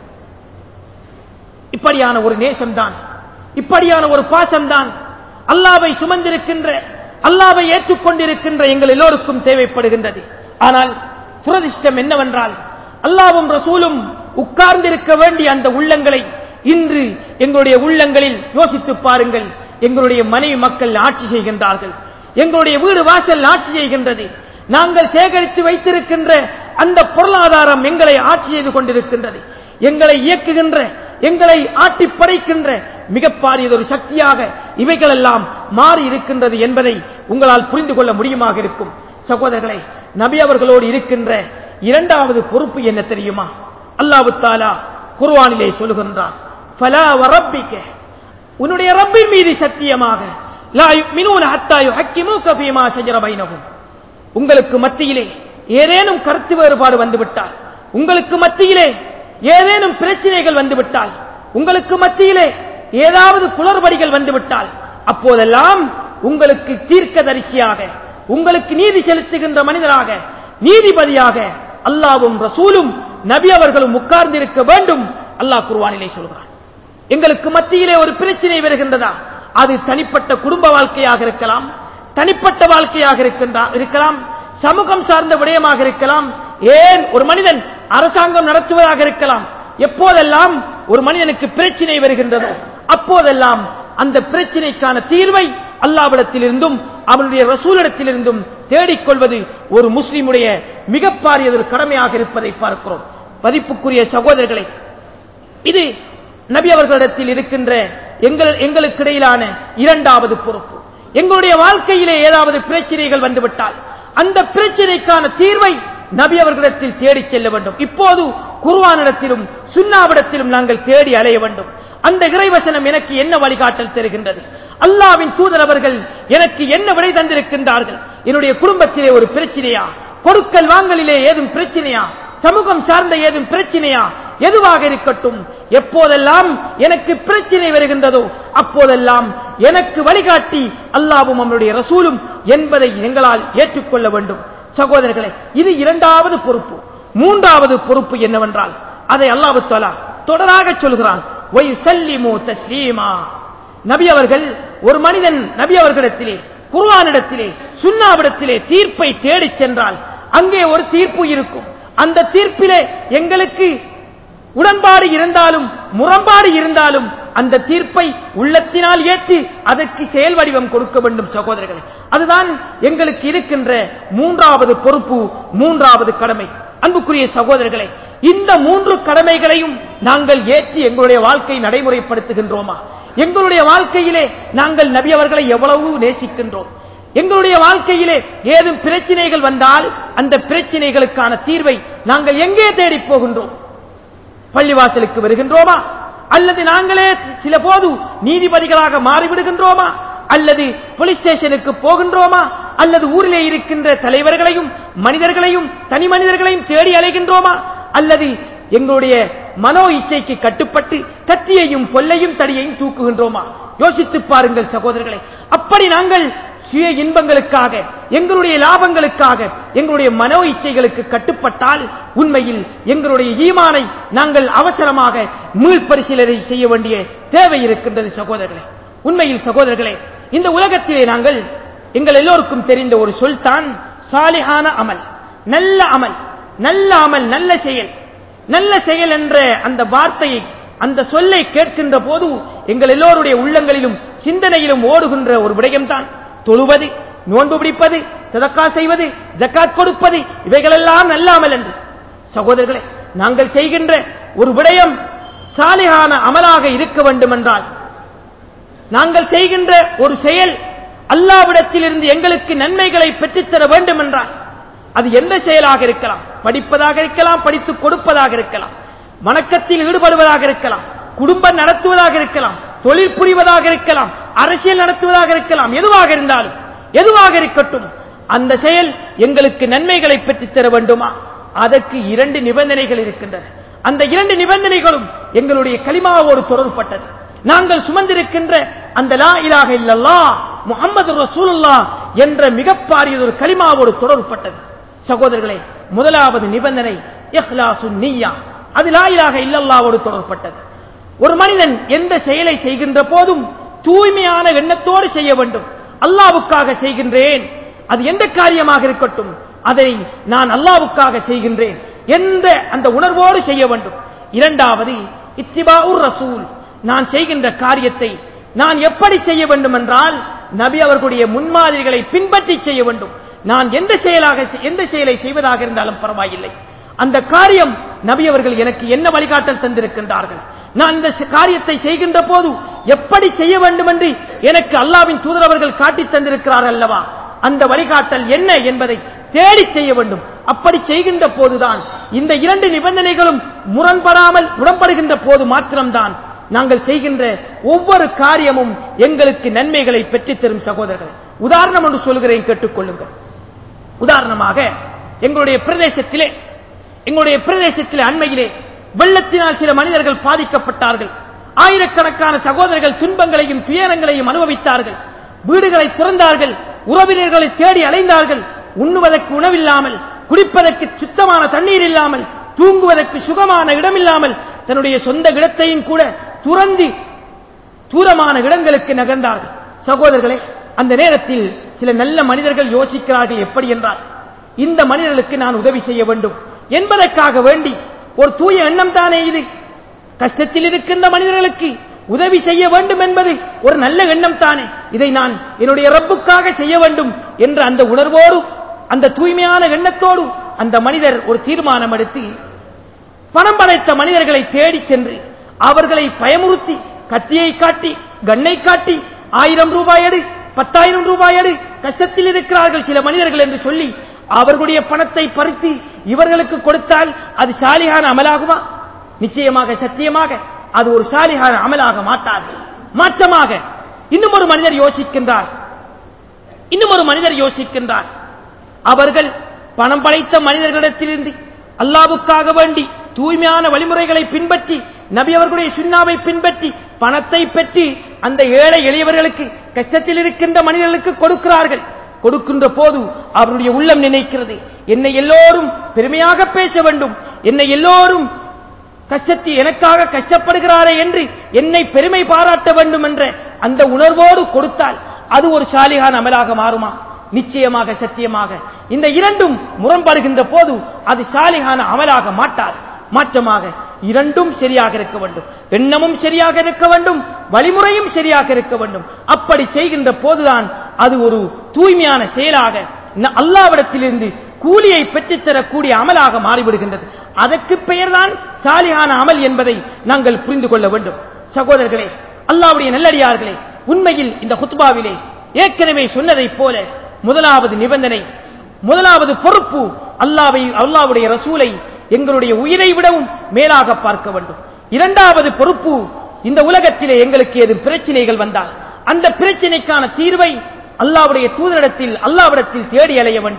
இப்படியான ஒரு நேசம்தான் இப்படியான ஒரு பாசம்தான் அல்லாவை சுமந்திருக்கின்ற அல்லாவை ஏற்றுக்கொண்டிருக்கின்ற எங்கள் எல்லோருக்கும் தேவைப்படுகின்றது ஆனால் துரதிஷ்டம் என்னவென்றால் அல்லாவும் ரசூலும் உட்கார்ந்திருக்க வேண்டிய அந்த உள்ளங்களை இன்று எங்களுடைய உள்ளங்களில் யோசித்து பாருங்கள் எங்களுடைய மனைவி மக்கள் ஆட்சி செய்கின்றார்கள் எங்களுடைய வீடு வாசல் ஆட்சி செய்கின்றது நாங்கள் சேகரித்து வைத்திருக்கின்ற அந்த பொருளாதாரம் எங்களை ஆட்சி செய்து கொண்டிருக்கின்றது எங்களை இயக்குகின்ற எங்களை ஆட்டி படைக்கின்ற மிக பாரியதொரு சக்தியாக இவைகளெல்லாம் மாறி இருக்கின்றது என்பதை உங்களால் புரிந்து கொள்ள முடியுமாக இருக்கும் சகோதரர்களே நபி அவர்களோடு இருக்கின்ற இரண்டாவது பொறுப்பு என்ன தெரியுமா அல்லாஹு தாலா குர்வானிலே சொல்லுகின்றான் ஃபலா வரப்பிக்க உன்னுடைய ரப்பின் மீது சத்தியமாக லா யுமினூன ஹத்தா யுஹக்கிமூக ஃபீமா ஷஜர பைனஹும் உங்களுக்கு மத்தியிலே ஏதேனும் கருத்து வேறுபாடு வந்துவிட்டால் உங்களுக்கு மத்தியிலே ஏதேனும் பிரச்சனைகள் வந்துவிட்டால் உங்களுக்கு மத்தியிலே ஏதாவது குளறுபடிகள் வந்துவிட்டால் அப்போதெல்லாம் உங்களுக்கு தீர்க்கதரிசியாக உங்களுக்கு நீதி செலுத்துகின்ற மனிதராக நீதிபதியாக அல்லாவும் ரசூலும் நபி அவர்களும் உட்கார்ந்திருக்க வேண்டும் அல்லாஹ் குர்வானிலே சொல்கிறான் எங்களுக்கு மத்தியிலே ஒரு பிரச்சனை வருகின்றதா அது தனிப்பட்ட குடும்ப வாழ்க்கையாக இருக்கலாம் தனிப்பட்ட வாழ்க்கையாக இருக்கின்றா இருக்கலாம் சமூகம் சார்ந்த விடயமாக இருக்கலாம் ஏன் ஒரு மனிதன் அரசாங்கம் நடத்துவதாக இருக்கலாம் எப்போதெல்லாம் ஒரு மனிதனுக்கு பிரச்சனை வருகின்றதோ அப்போதெல்லாம் அந்த பிரச்சனைக்கான தீர்வை அல்லாவிடத்திலிருந்தும் அவனுடைய ரசூலிடத்திலிருந்தும் தேடிக்கொள்வது ஒரு முஸ்லிமுடைய மிக பாரியதொரு கடமையாக இருப்பதை பார்க்கிறோம் பதிப்புக்குரிய சகோதரர்களை இது நபி அவர்களிடத்தில் இருக்கின்ற எங்கள் எங்களுக்கு இடையிலான இரண்டாவது பொறுப்பு எங்களுடைய வாழ்க்கையிலே ஏதாவது பிரச்சனைகள் வந்துவிட்டால் அந்த பிரச்சனைக்கான தீர்வை நபி அவர்களிடத்தில் தேடிச் செல்ல வேண்டும் இப்போது குர்வானிடத்திலும் சுண்ணாவிடத்திலும் நாங்கள் தேடி அலைய வேண்டும் அந்த இறைவசனம் எனக்கு என்ன வழிகாட்டல் தருகின்றது அல்லாவின் தூதர் அவர்கள் எனக்கு என்ன விடை தந்திருக்கின்றார்கள் என்னுடைய குடும்பத்திலே ஒரு பிரச்சனையா கொடுக்கல் வாங்கலிலே ஏதும் பிரச்சனையா சமூகம் சார்ந்த ஏதும் பிரச்சனையா எதுவாக இருக்கட்டும் எப்போதெல்லாம் எனக்கு பிரச்சனை வருகின்றதோ அப்போதெல்லாம் எனக்கு வழிகாட்டி அல்லாவும் அவனுடைய ரசூலும் என்பதை எங்களால் ஏற்றுக்கொள்ள வேண்டும் சகோதரர்களே இது இரண்டாவது பொறுப்பு மூன்றாவது பொறுப்பு என்னவென்றால் அதை அல்லாஹு தாலா தொடராக சொல்கிறான் ஒய் சல்லிமு தஸ்லீமா நபி அவர்கள் ஒரு மனிதன் நபி அவர்களிடத்திலே குர்ஆனிடத்திலே சுன்னாவிடத்திலே தீர்ப்பை தேடிச் சென்றால் அங்கே ஒரு தீர்ப்பு இருக்கும் அந்த தீர்ப்பிலே எங்களுக்கு உடன்பாடு இருந்தாலும் முரண்பாடு இருந்தாலும் அந்த தீர்ப்பை உள்ளத்தினால் ஏற்று அதற்கு செயல் வடிவம் கொடுக்க வேண்டும் சகோதரர்களே அதுதான் எங்களுக்கு இருக்கின்ற மூன்றாவது பொறுப்பு மூன்றாவது கடமை அன்புக்குரிய சகோதரர்களே இந்த மூன்று கடமைகளையும் நாங்கள் ஏற்றி எங்களுடைய வாழ்க்கை நடைமுறைப்படுத்துகின்றோமா எங்களுடைய வாழ்க்கையிலே நாங்கள் நபி அவர்களை எவ்வளவு நேசிக்கின்றோம் எங்களுடைய வாழ்க்கையிலே ஏதும் பிரச்சனைகள் வந்தால் அந்த பிரச்சனைகளுக்கான தீர்வை நாங்கள் எங்கே தேடி போகின்றோம் பள்ளிவாசலுக்கு வருகின்றோமா அல்லது நாங்களே சில போது நீதிபதிகளாக மாறிவிடுகின்றோமா அல்லது போலீஸ் ஸ்டேஷனுக்கு போகின்றோமா அல்லது ஊரிலே இருக்கின்ற தலைவர்களையும் மனிதர்களையும் தனி மனிதர்களையும் தேடி அலைகின்றோமா அல்லது எங்களுடைய மனோ இச்சைக்கு கட்டுப்பட்டு கத்தியையும் பொல்லையும் தடியையும் தூக்குகின்றோமா யோசித்து பாருங்கள் சகோதரர்களே அப்படி நாங்கள் சுய இன்பங்களுக்காக எங்களுடைய லாபங்களுக்காக எங்களுடைய மனோ இச்சைகளுக்கு கட்டுப்பட்டால் உண்மையில் எங்களுடைய ஈமானை நாங்கள் அவசரமாக மீள்பரிசீலனை செய்ய வேண்டிய தேவை இருக்கின்றது சகோதரர்களே உண்மையில் சகோதரர்களே இந்த உலகத்திலே நாங்கள் எங்கள் எல்லோருக்கும் தெரிந்த ஒரு சொல் தான் சாலிஹான அமல் நல்ல அமல் நல்ல அமல் நல்ல செயல் நல்ல செயல் என்ற அந்த வார்த்தையை அந்த சொல்லை கேட்கின்ற போது எங்கள் எல்லோருடைய உள்ளங்களிலும் சிந்தனையிலும் ஓடுகின்ற ஒரு விடயம்தான் தொழுவது நோன்பு பிடிப்பது சதக்கா செய்வது ஜக்காத் கொடுப்பது இவைகளெல்லாம் நல்ல அமல் என்று சகோதரர்களே நாங்கள் செய்கின்ற ஒரு விடயம் சாலிகான அமலாக இருக்க வேண்டும் என்றால் நாங்கள் செய்கின்ற ஒரு செயல் அல்லாவிடத்திலிருந்து எங்களுக்கு நன்மைகளை பெற்றுத்தர வேண்டும் என்றால் அது எந்த செயலாக இருக்கலாம் படிப்பதாக இருக்கலாம் படித்துக் கொடுப்பதாக இருக்கலாம் வணக்கத்தில் ஈடுபடுவதாக இருக்கலாம் குடும்பம் நடத்துவதாக இருக்கலாம் தொழில் புரிவதாக இருக்கலாம் அரசியல் நடத்துவதாக இருக்கலாம் எதுவாக இருந்தாலும் எதுவாக இருக்கட்டும் அந்த செயல் எங்களுக்கு நன்மைகளை பெற்றுத் தர வேண்டுமா அதற்கு இரண்டு நிபந்தனைகள் இருக்கின்றன அந்த இரண்டு நிபந்தனைகளும் எங்களுடைய கலிமாவோடு தொடர்பட்டது நாங்கள் சுமந்திருக்கின்ற அந்த லா இலாக இல்லல்லா முகமது ரசூலுல்லா என்ற மிகப்பாரியதொரு கலிமாவோடு தொடர்பட்டது சகோதரர்களே முதலாவது நிபந்தனை இஹ்லாசு நீயா அது லா இலாக இல்லல்லாவோடு தொடர்பட்டது ஒரு மனிதன் எந்த செயலை செய்கின்ற போதும் தூய்மையான எண்ணத்தோடு செய்ய வேண்டும் அல்லாவுக்காக செய்கின்றேன் அது எந்த காரியமாக இருக்கட்டும் அதை நான் அல்லாவுக்காக செய்கின்றேன் என்ற அந்த உணர்வோடு செய்ய வேண்டும் இரண்டாவது இத்திபாவுர் ரசூல் நான் செய்கின்ற காரியத்தை நான் எப்படி செய்ய வேண்டும் என்றால் நபி அவர்களுடைய முன்மாதிரிகளை பின்பற்றி செய்ய வேண்டும் நான் எந்த செயலாக எந்த செயலை செய்வதாக இருந்தாலும் பரவாயில்லை அந்த காரியம் நபி அவர்கள் எனக்கு என்ன வழிகாட்டல் தந்திருக்கின்றார்கள் நான் இந்த காரியத்தை செய்கின்ற போது எப்படி செய்ய வேண்டும் என்று எனக்கு அல்லாவின் தூதரவர்கள் காட்டித் தந்திருக்கிறார்கள் அல்லவா அந்த வழிகாட்டல் என்ன என்பதை தேடி செய்ய வேண்டும் அப்படி செய்கின்ற போதுதான் இந்த இரண்டு நிபந்தனைகளும் முரண்படாமல் முரண்படுகின்ற போது மாத்திரம்தான் நாங்கள் செய்கின்ற ஒவ்வொரு காரியமும் எங்களுக்கு நன்மைகளை பெற்றுத் தரும் சகோதரர்கள் உதாரணம் ஒன்று சொல்கிறேன் கேட்டுக்கொள்ளுங்கள் உதாரணமாக எங்களுடைய பிரதேசத்திலே எங்களுடைய பிரதேசத்திலே அண்மையிலே வெள்ளத்தினால் சில மனிதர்கள் பாதிக்கப்பட்டார்கள் ஆயிரக்கணக்கான சகோதரர்கள் துன்பங்களையும் துயரங்களையும் அனுபவித்தார்கள் வீடுகளை துறந்தார்கள் உறவினர்களை தேடி அலைந்தார்கள் உண்ணுவதற்கு உணவில்லாமல் குடிப்பதற்கு சுத்தமான தண்ணீர் இல்லாமல் தூங்குவதற்கு சுகமான இடமில்லாமல் தன்னுடைய சொந்த இடத்தையும் கூட துறந்து தூரமான இடங்களுக்கு நகர்ந்தார்கள் சகோதரர்களே அந்த நேரத்தில் சில நல்ல மனிதர்கள் யோசிக்கிறார்கள் எப்படி என்றால் இந்த மனிதர்களுக்கு நான் உதவி செய்ய வேண்டும் என்பதற்காக வேண்டி ஒரு தூய எண்ணம் தானே இது கஷ்டத்தில் இருக்கின்ற மனிதர்களுக்கு உதவி செய்ய வேண்டும் என்பது ஒரு நல்ல எண்ணம் தானே இதை நான் என்னுடைய ரப்புக்காக செய்ய வேண்டும் என்ற அந்த உணர்வோடு அந்த தூய்மையான எண்ணத்தோடு அந்த மனிதர் ஒரு தீர்மானம் எடுத்து பணம் படைத்த மனிதர்களை தேடி சென்று அவர்களை பயமுறுத்தி கத்தியை காட்டி கண்ணை காட்டி ஆயிரம் ரூபாய் எடு பத்தாயிரம் ரூபாய் எடு கஷ்டத்தில் இருக்கிறார்கள் சில மனிதர்கள் என்று சொல்லி அவர்களுடைய பணத்தை பறித்து இவர்களுக்கு கொடுத்தால் அது சாலிகான அமலாகுமா நிச்சயமாக சத்தியமாக அது ஒரு சாலிகான அமலாக மாட்டாது மாற்றமாக இன்னும் ஒரு மனிதர் யோசிக்கின்றார் இன்னும் ஒரு மனிதர் யோசிக்கின்றார் அவர்கள் பணம் படைத்த மனிதர்களிடத்திலிருந்து அல்லாவுக்காக வேண்டி தூய்மையான வழிமுறைகளை பின்பற்றி நபி அவர்களுடைய சுண்ணாவை பின்பற்றி பணத்தை பெற்று அந்த ஏழை எளியவர்களுக்கு கஷ்டத்தில் இருக்கின்ற மனிதர்களுக்கு கொடுக்கிறார்கள் கொடுக்கின்ற போது அவருடைய உள்ளம் நினைக்கிறது என்னை எல்லோரும் பெருமையாக பேச வேண்டும் என்னை எல்லோரும் கஷ்டத்தில் எனக்காக கஷ்டப்படுகிறாரே என்று என்னை பெருமை பாராட்ட வேண்டும் என்ற அந்த உணர்வோடு கொடுத்தால் அது ஒரு சாலிகான அமலாக மாறுமா நிச்சயமாக சத்தியமாக இந்த இரண்டும் முரண்படுகின்ற போது அது சாலிகான அமலாக மாட்டாது மாற்றமாக இரண்டும் சரியாக இருக்க வேண்டும் எண்ணமும் சரியாக இருக்க வேண்டும் வழிமுறையும் சரியாக இருக்க வேண்டும் அப்படி செய்கின்ற போதுதான் அது ஒரு தூய்மையான செயலாக அல்லாவிடத்திலிருந்து கூலியை பெற்றுத்தரக்கூடிய அமலாக மாறிவிடுகின்றது அதற்கு பெயர்தான் சாலியான அமல் என்பதை நாங்கள் புரிந்து கொள்ள வேண்டும் சகோதரர்களே அல்லாவுடைய நல்லடியார்களே உண்மையில் இந்த ஹுத்பாவிலே ஏற்கனவே சொன்னதைப் போல முதலாவது நிபந்தனை முதலாவது பொறுப்பு அல்லாவை அல்லாவுடைய ரசூலை எங்களுடைய உயிரை விடவும் மேலாக பார்க்க வேண்டும் இரண்டாவது பொறுப்பு இந்த உலகத்திலே எங்களுக்கு ஏதும் பிரச்சனைகள் வந்தால் அந்த பிரச்சனைக்கான தீர்வை அல்லாவுடைய தூதரிடத்தில் அல்லாவிடத்தில் தேடி அலைய வேண்டும்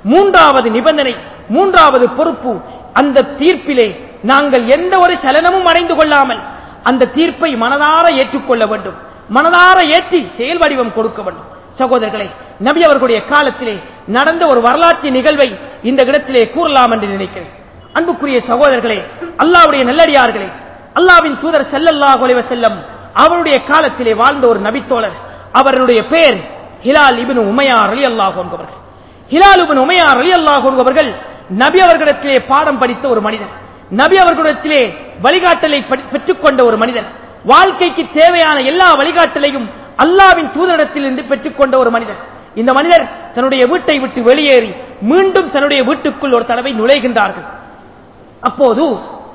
மூன்றாவது நிபந்தனை மூன்றாவது பொறுப்பு அந்த தீர்ப்பிலே நாங்கள் எந்த ஒரு சலனமும் அடைந்து கொள்ளாமல் அந்த தீர்ப்பை மனதார ஏற்றுக்கொள்ள வேண்டும் மனதார ஏற்றி செயல் வடிவம் கொடுக்க வேண்டும் சகோதரர்களே நபி அவர்களுடைய காலத்திலே நடந்த ஒரு வரலாற்று நிகழ்வை இந்த இடத்திலே கூறலாம் என்று நினைக்கிறேன் அன்புக்குரிய சகோதரர்களே அல்லாவுடைய நல்லடியார்களே அல்லாவின் தூதர் செல்லல்லாஹு அலைஹி வஸல்லம் அவருடைய காலத்திலே வாழ்ந்த ஒரு நபித்தோழர் அவருடைய பெயர் ஹிலால் இப்னு உமையார் ரலியல்லாஹு அன்ஹு அவர்கள் ஹிலால் இப்னு உமையார் ரலியல்லாஹு அன்ஹு அவர்கள் நபி அவர்களிடத்திலே பாடம் படித்த ஒரு மனிதர் நபி அவர்களிடத்திலே வழிகாட்டலை படி- பெற்றுக்கொண்ட ஒரு மனிதர் வாழ்க்கைக்கு தேவையான எல்லா வழிகாட்டலையும் அல்லாவின் தூதரிடத்திலிருந்து பெற்றுக்கொண்ட ஒரு மனிதர் இந்த மனிதர் தன்னுடைய வீட்டை விட்டு வெளியேறி மீண்டும் தன்னுடைய வீட்டுக்குள் ஒரு தடவை நுழைகின்றார்கள் அப்போது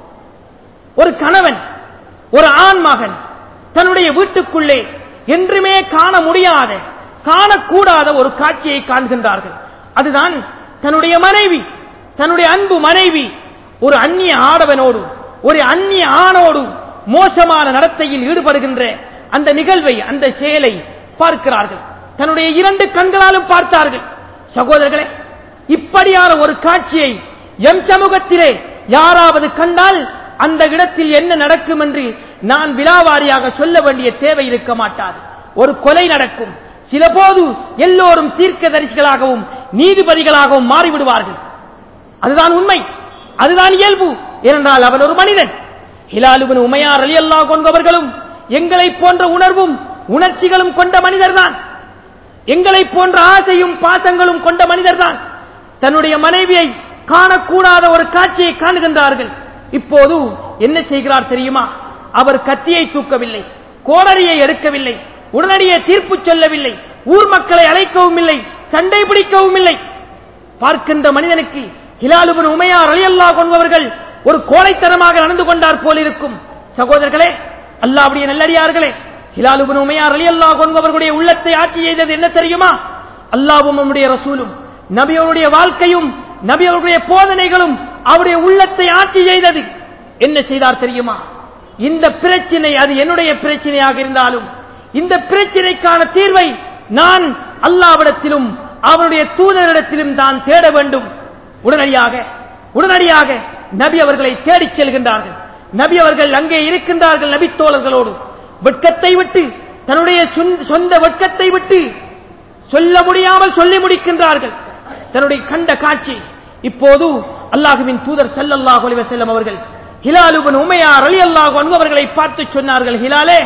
ஒரு கணவன் ஒரு ஆண் மகன் தன்னுடைய வீட்டுக்குள்ளே என்றுமே காண முடியாத காணக்கூடாத ஒரு காட்சியை காண்கின்றார்கள் அதுதான் தன்னுடைய மனைவி தன்னுடைய அன்பு மனைவி ஒரு அந்நிய ஆடவனோடு ஒரு அந்நிய ஆணோடு மோசமான நடத்தையில் ஈடுபடுகின்ற அந்த நிகழ்வை அந்த செயலை பார்க்கிறார்கள் தன்னுடைய இரண்டு கண்களாலும் பார்த்தார்கள் சகோதரர்களே இப்படியான ஒரு காட்சியை எம் சமூகத்திலே யாராவது கண்டால் அந்த இடத்தில் என்ன நடக்கும் என்று நான் விலாவாரியாக சொல்ல வேண்டிய தேவை இருக்க மாட்டாது ஒரு கொலை நடக்கும் சில போது எல்லோரும் தீர்க்கதரிசிகளாகவும் நீதிபதிகளாகவும் மாறிவிடுவார்கள் அதுதான் உண்மை அதுதான் இயல்பு ஏனென்றால் அவன் ஒரு மனிதன் ஹிலாலுபின் உமையார் அலி அல்லா கொண்டவர்களும் எங்களைப் போன்ற உணர்வும் உணர்ச்சிகளும் கொண்ட மனிதர்தான் எங்களைப் போன்ற ஆசையும் பாசங்களும் கொண்ட மனிதர்தான் தன்னுடைய மனைவியை காணக்கூடாத ஒரு காட்சியை காணுகின்றார்கள் இப்போது என்ன செய்கிறார் தெரியுமா அவர் கத்தியை தூக்கவில்லை கோடரியை எடுக்கவில்லை உடனடியே தீர்ப்பு சொல்லவில்லை ஊர் மக்களை அழைக்கவும் இல்லை சண்டை பிடிக்கவும் இல்லை பார்க்கின்ற மனிதனுக்கு ஹிலாலுபின் உமையார் அலியல்லா கொண்டவர்கள் ஒரு கோழைத்தனமாக நடந்து கொண்டார் போல் இருக்கும் சகோதரர்களே அல்லாவுடைய நல்லடியார்களே ஹிலாலுபின் உமையார் அலியல்லா கொண்டவர்களுடைய உள்ளத்தை ஆட்சி செய்தது என்ன தெரியுமா அல்லாவும் நம்முடைய ரசூலும் நபியோருடைய வாழ்க்கையும் நபியோருடைய போதனைகளும் அவருடைய உள்ளத்தை ஆட்சி செய்தது என்ன செய்தார் தெரியுமா இந்த பிரச்சனை அது என்னுடைய பிரச்சனையாக இருந்தாலும் இந்த பிரச்சனைக்கான தீர்வை நான் அல்லாவிடத்திலும் அவருடைய தூதரிடத்திலும் தான் தேட வேண்டும் உடனடியாக உடனடியாக நபி அவர்களை தேடிச் செல்கின்றார்கள் நபி அவர்கள் அங்கே இருக்கின்றார்கள் நபி தோழர்களோடு வெட்கத்தை விட்டு தன்னுடைய சொந்த- சொந்த வெட்கத்தை விட்டு சொல்ல முடியாமல் சொல்லி முடிக்கின்றார்கள் தன்னுடைய கண்ட காட்சி இப்போது அல்லாஹுவின் தூதர் ஸல்லல்லாஹு அலைஹி வஸல்லம் அவர்கள் ஹிலாலுபின் உமையார் ரலியல்லாஹு அன்ஹு அவர்களை பார்த்து சொன்னார்கள் ஹிலாலே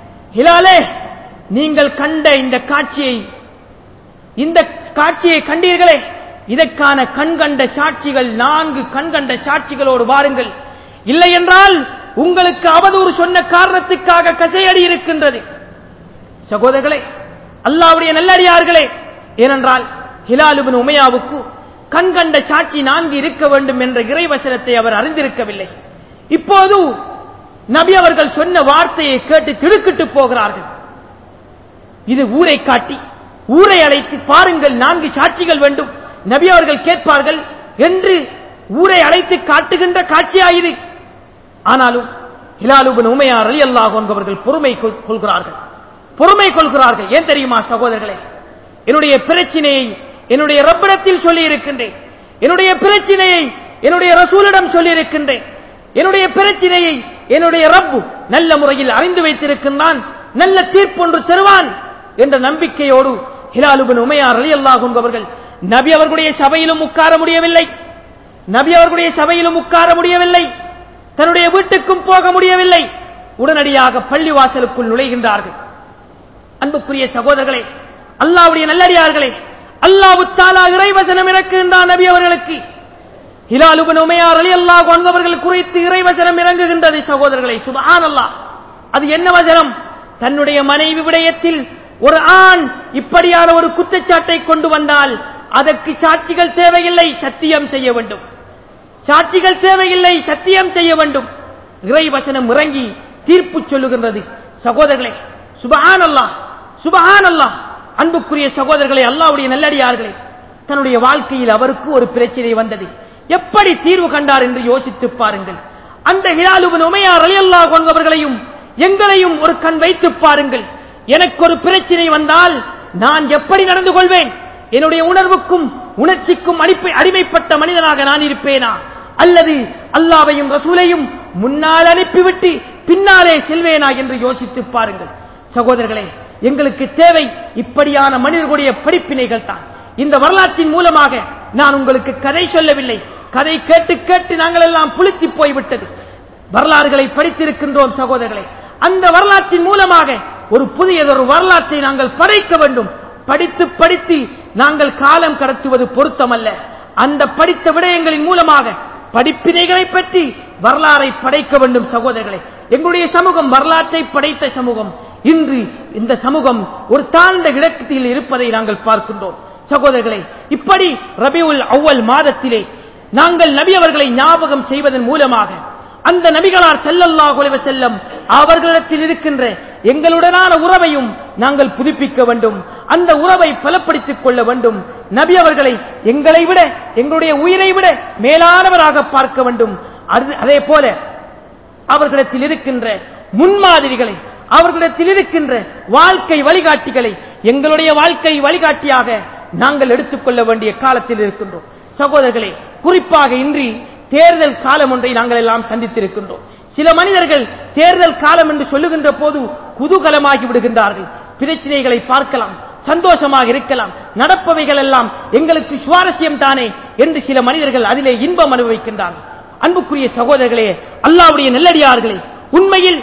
ஹிலாலே நீங்கள் கண்ட இந்த காட்சியை இந்த காட்சியை கண்டீர்களே இதற்கான கண்கண்ட சாட்சிகள் நான்கு கண்கண்ட சாட்சிகளோடு வாருங்கள் இல்லை என்றால் உங்களுக்கு அவதூறு சொன்ன காரணத்துக்காக கசையடி இருக்கின்றது சகோதரர்களே அல்லாவுடைய நல்லடியார்களே ஏனென்றால் ஹிலாலுபின் உமையாவுக்கு கண்கண்ட சாட்சி நான்கு இருக்க வேண்டும் என்ற இறைவசனத்தை அவர் அறிந்திருக்கவில்லை இப்போது நபி அவர்கள் சொன்ன வார்த்தையை கேட்டு திடுக்கிட்டு போகிறார்கள் இது ஊரை காட்டி ஊரை அழைத்து பாருங்கள் நான்கு சாட்சிகள் வேண்டும் நபி அவர்கள் கேட்பார்கள் என்று ஊரை அழைத்து காட்டுகின்ற காட்சியா இது ஆனாலும் ஹிலாலுபின் உமையார் அலி அல்லாஹ் என்பவர்கள் பொறுமை கொள்- கொள்கிறார்கள் பொறுமை கொள்கிறார்கள் ஏன் தெரியுமா சகோதரர்களே என்னுடைய பிரச்சனையை என்னுடைய ரப்பிடத்தில் சொல்லி இருக்கின்றேன் என்னுடைய பிரச்சனையை என்னுடைய ரசூலிடம் சொல்லி இருக்கின்றேன் என்னுடைய பிரச்சனையை என்னுடைய ரப்பு நல்ல முறையில் அறிந்து வைத்திருக்கின்றான் நல்ல தீர்ப்பொன்று தருவான் என்ற நம்பிக்கையோடு ஹிலாலுபின் உமையார் அலி அல்லாஹ் என்பவர்கள் நபி அவர்களுடைய சபையிலும் உட்கார முடியவில்லை நபி அவர்களுடைய சபையிலும் உட்கார முடியவில்லை தன்னுடைய வீட்டுக்கும் போக முடியவில்லை உடனடியாக பள்ளிவாசலுக்குள் நுழைகின்றார்கள் அன்புக்குரிய சகோதரர்களே அல்லாவுடைய நல்லடியார்களே அல்லாஹ் தாலா இறைவசனம் இறக்குகின்றான் நபி அவர்களுக்கு ஹிலாலுபன் உமையார் அலி அல்லாஹ் வந்தவர்கள் குறித்து இறைவசனம் இறங்குகின்றது சகோதரர்களே சுபஹான் அல்லாஹ் அது என்ன வசனம் தன்னுடைய மனைவி விடயத்தில் ஒரு ஆண் இப்படியான ஒரு குற்றச்சாட்டை கொண்டு வந்தால் அதற்கு சாட்சிகள் தேவையில்லை சத்தியம் செய்ய வேண்டும் சாட்சிகள் தேவையில்லை சத்தியம் செய்ய வேண்டும் இறைவசனம் இறங்கி தீர்ப்பு சொல்லுகின்றது சகோதரர்களே சுபஹான் அல்லாஹ் சுபஹான் அல்லாஹ் அன்புக்குரிய சகோதரர்களே அல்லாஹ்வுடைய நல்லடியார்களே தன்னுடைய வாழ்க்கையில் அவருக்கு ஒரு பிரச்சனை வந்தது எப்படி தீர்வு கண்டார் என்று யோசித்து பாருங்கள் அந்த ஹிலாலுவின் உமையார் அலியல்லாஹ் கொண்டவர்களையும் எங்களையும் ஒரு கண் வைத்து பாருங்கள் எனக்கு ஒரு பிரச்சனை வந்தால் நான் எப்படி நடந்து கொள்வேன் என்னுடைய உணர்வுக்கும் உணர்ச்சிக்கும் அடிப்பை அடிமைப்பட்ட மனிதனாக நான் இருப்பேனா அல்லது அல்லாவையும் ரசூலையும் முன்னால் அனுப்பிவிட்டு பின்னாலே செல்வேனா என்று யோசித்து பாருங்கள் சகோதரர்களே எங்களுக்கு தேவை இப்படியான மனிதர்களுடைய படிப்பினைகள் தான் இந்த வரலாற்றின் மூலமாக நான் உங்களுக்கு கதை சொல்லவில்லை கதை கேட்டு கேட்டு நாங்கள் எல்லாம் புளித்து போய்விட்டது வரலாறுகளை படித்திருக்கின்றோம் சகோதரர்களே அந்த வரலாற்றின் மூலமாக ஒரு புதியதொரு வரலாற்றை நாங்கள் படைக்க வேண்டும் படித்து படித்து நாங்கள் காலம் கடத்துவது பொருத்தமல்ல அந்த படித்த விடயங்களின் மூலமாக படிப்பினைகளை பற்றி வரலாறை படைக்க வேண்டும் சகோதரர்களே எங்களுடைய சமூகம் வரலாற்றை படைத்த சமூகம் இன்று இந்த சமூகம் ஒரு தாழ்ந்த இடத்தில் இருப்பதை நாங்கள் பார்க்கின்றோம் சகோதரர்களே இப்படி ரபியுல் அவ்வல் மாதத்திலே நாங்கள் நபி அவர்களை ஞாபகம் செய்வதன் மூலமாக அந்த நபிகளார் செல்லல்லாஹு அலைஹி வஸல்லம் அவர்களிடத்தில் இருக்கின்ற எங்களுடனான உறவையும் நாங்கள் புதுப்பிக்க வேண்டும் அந்த உறவை பலப்படுத்திக் கொள்ள வேண்டும் நபி அவர்களை எங்களை விட எங்களுடைய உயிரை விட மேலானவராக பார்க்க வேண்டும் அது- அதே போல அவர்களிடத்தில் இருக்கின்ற முன்மாதிரிகளை அவர்களிடத்தில் இருக்கின்ற வாழ்க்கை வழிகாட்டிகளை எங்களுடைய வாழ்க்கை வழிகாட்டியாக நாங்கள் எடுத்துக்கொள்ள வேண்டிய காலத்தில் இருக்கின்றோம் சகோதரர்களே குறிப்பாக இன்றி தேர்தல் காலம் ஒன்றை நாங்கள் எல்லாம் சந்தித்திருக்கின்றோம் சில மனிதர்கள் தேர்தல் காலம் என்று சொல்லுகின்ற போது குதூகலமாகி விடுகின்றார்கள் பிரச்சனைகளை பார்க்கலாம் சந்தோஷமாக இருக்கலாம் நடப்பவைகள் எல்லாம் எங்களுக்கு சுவாரஸ்யம் தானே என்று சில மனிதர்கள் அதிலே இன்பம் அனுபவிக்கின்றார்கள் அன்புக்குரிய சகோதரர்களே அல்லாவுடைய நெல்லடியார்களே உண்மையில்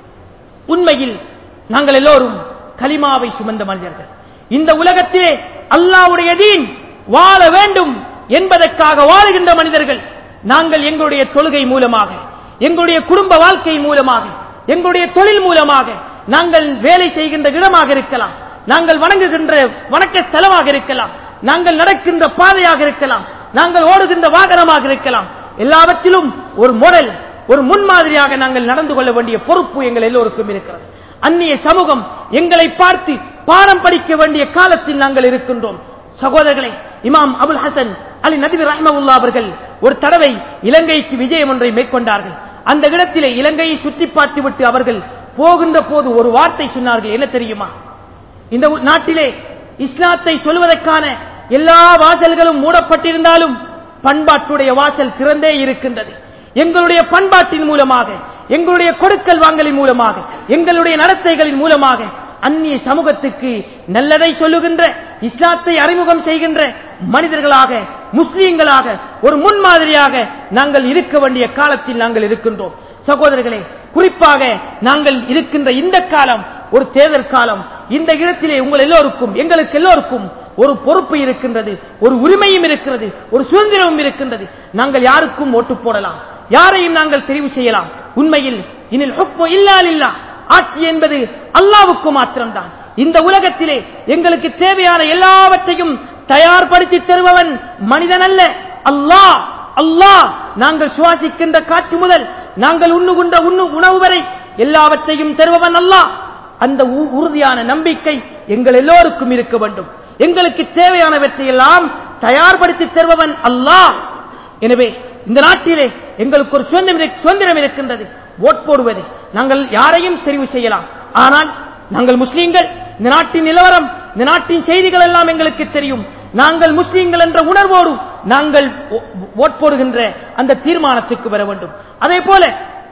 உண்மையில் நாங்கள் எல்லோரும் கலிமாவை சுமந்த மனிதர்கள் இந்த உலகத்திலே அல்லாவுடைய தீன் வாழ வேண்டும் என்பதற்காக வாழுகின்ற மனிதர்கள் நாங்கள் எங்களுடைய தொழுகை மூலமாக எங்களுடைய குடும்ப வாழ்க்கை மூலமாக எங்களுடைய தொழில் மூலமாக நாங்கள் வேலை செய்கின்ற இடமாக இருக்கலாம் நாங்கள் வணங்குகின்ற வணக்க ஸ்தலமாக இருக்கலாம் நாங்கள் நடக்கின்ற பாதையாக இருக்கலாம் நாங்கள் ஓடுகின்ற வாகனமாக இருக்கலாம் எல்லாவற்றிலும் ஒரு மாடல் ஒரு முன்மாதிரியாக நாங்கள் நடந்து கொள்ள வேண்டிய பொறுப்பு எங்கள் எல்லோருக்கும் இருக்கிறது அந்நிய சமூகம் எங்களை பார்த்து பாடம் படிக்க வேண்டிய காலத்தில் நாங்கள் இருக்கின்றோம் சகோதரர்களே இமாம் அபுல் ஹசன் அலி நதிவி ரஹ்மவுல்லா அவர்கள் ஒரு தடவை இலங்கைக்கு விஜயம் ஒன்றை மேற்கொண்டார்கள் அந்த இடத்திலே இலங்கையை சுற்றி பார்த்துவிட்டு அவர்கள் போகின்ற போது ஒரு வார்த்தை சொன்னார்கள் என்ன தெரியுமா இந்த உ- நாட்டிலே இஸ்லாத்தை சொல்வதற்கான எல்லா வாசல்களும் மூடப்பட்டிருந்தாலும் பண்பாட்டுடைய வாசல் திறந்தே இருக்கின்றது எங்களுடைய பண்பாட்டின் மூலமாக எங்களுடைய கொடுக்கல் வாங்கலின் மூலமாக எங்களுடைய நடத்தைகளின் மூலமாக அந்நிய சமூகத்துக்கு நல்லதை சொல்லுகின்ற இஸ்லாத்தை அறிமுகம் செய்கின்ற மனிதர்களாக முஸ்லீம்களாக ஒரு முன்மாதிரியாக நாங்கள் இருக்க வேண்டிய காலத்தில் நாங்கள் இருக்கின்றோம் சகோதரர்களே குறிப்பாக நாங்கள் இருக்கின்ற இந்த காலம் ஒரு தேர்தல் காலம் இந்த இடத்திலே உங்கள் எல்லோருக்கும் எங்களுக்கு எல்லோருக்கும் ஒரு பொறுப்பு இருக்கின்றது ஒரு உரிமையும் இருக்கிறது ஒரு சுதந்திரமும் இருக்கின்றது நாங்கள் யாருக்கும் ஓட்டு போடலாம் யாரையும் நாங்கள் தெரிவு செய்யலாம் உண்மையில் இனில் ஹுக்மு இல்லா லில்லாஹ் ஆட்சி என்பது அல்லாவுக்கு மாத்திரம்தான் இந்த உலகத்திலே எங்களுக்கு தேவையான எல்லாவற்றையும் தயார்படுத்தி தருபவன் மனிதன் அல்ல அல்லாஹ் அல்லாஹ் நாங்கள் சுவாசிக்கின்ற காற்று முதல் நாங்கள் உண்ணுகின்ற உண்ணு உணவு வரை எல்லாவற்றையும் தருபவன் அல்லாஹ் அந்த உ- உறுதியான நம்பிக்கை எங்கள் எல்லோருக்கும் இருக்க வேண்டும் எங்களுக்கு தேவையானவற்றை எல்லாம் தயார்படுத்தி தருபவன் அல்லாஹ் எனவே இந்த நாட்டிலே எங்களுக்கு ஒரு சுதந்திரம் இருக்- சுதந்திரம் இருக்கின்றது ஓட் போடுவது நாங்கள் யாரையும் தெரிவு செய்யலாம் ஆனால் நாங்கள் முஸ்லீம்கள் இந்த நாட்டின் நிலவரம் இந்த நாட்டின் செய்திகள் எல்லாம் எங்களுக்கு தெரியும் நாங்கள் முஸ்லீம்கள் என்ற உணர்வோடு நாங்கள் ஓ- ஓட் போடுகின்ற அந்த தீர்மானத்துக்கு வர வேண்டும் அதே போல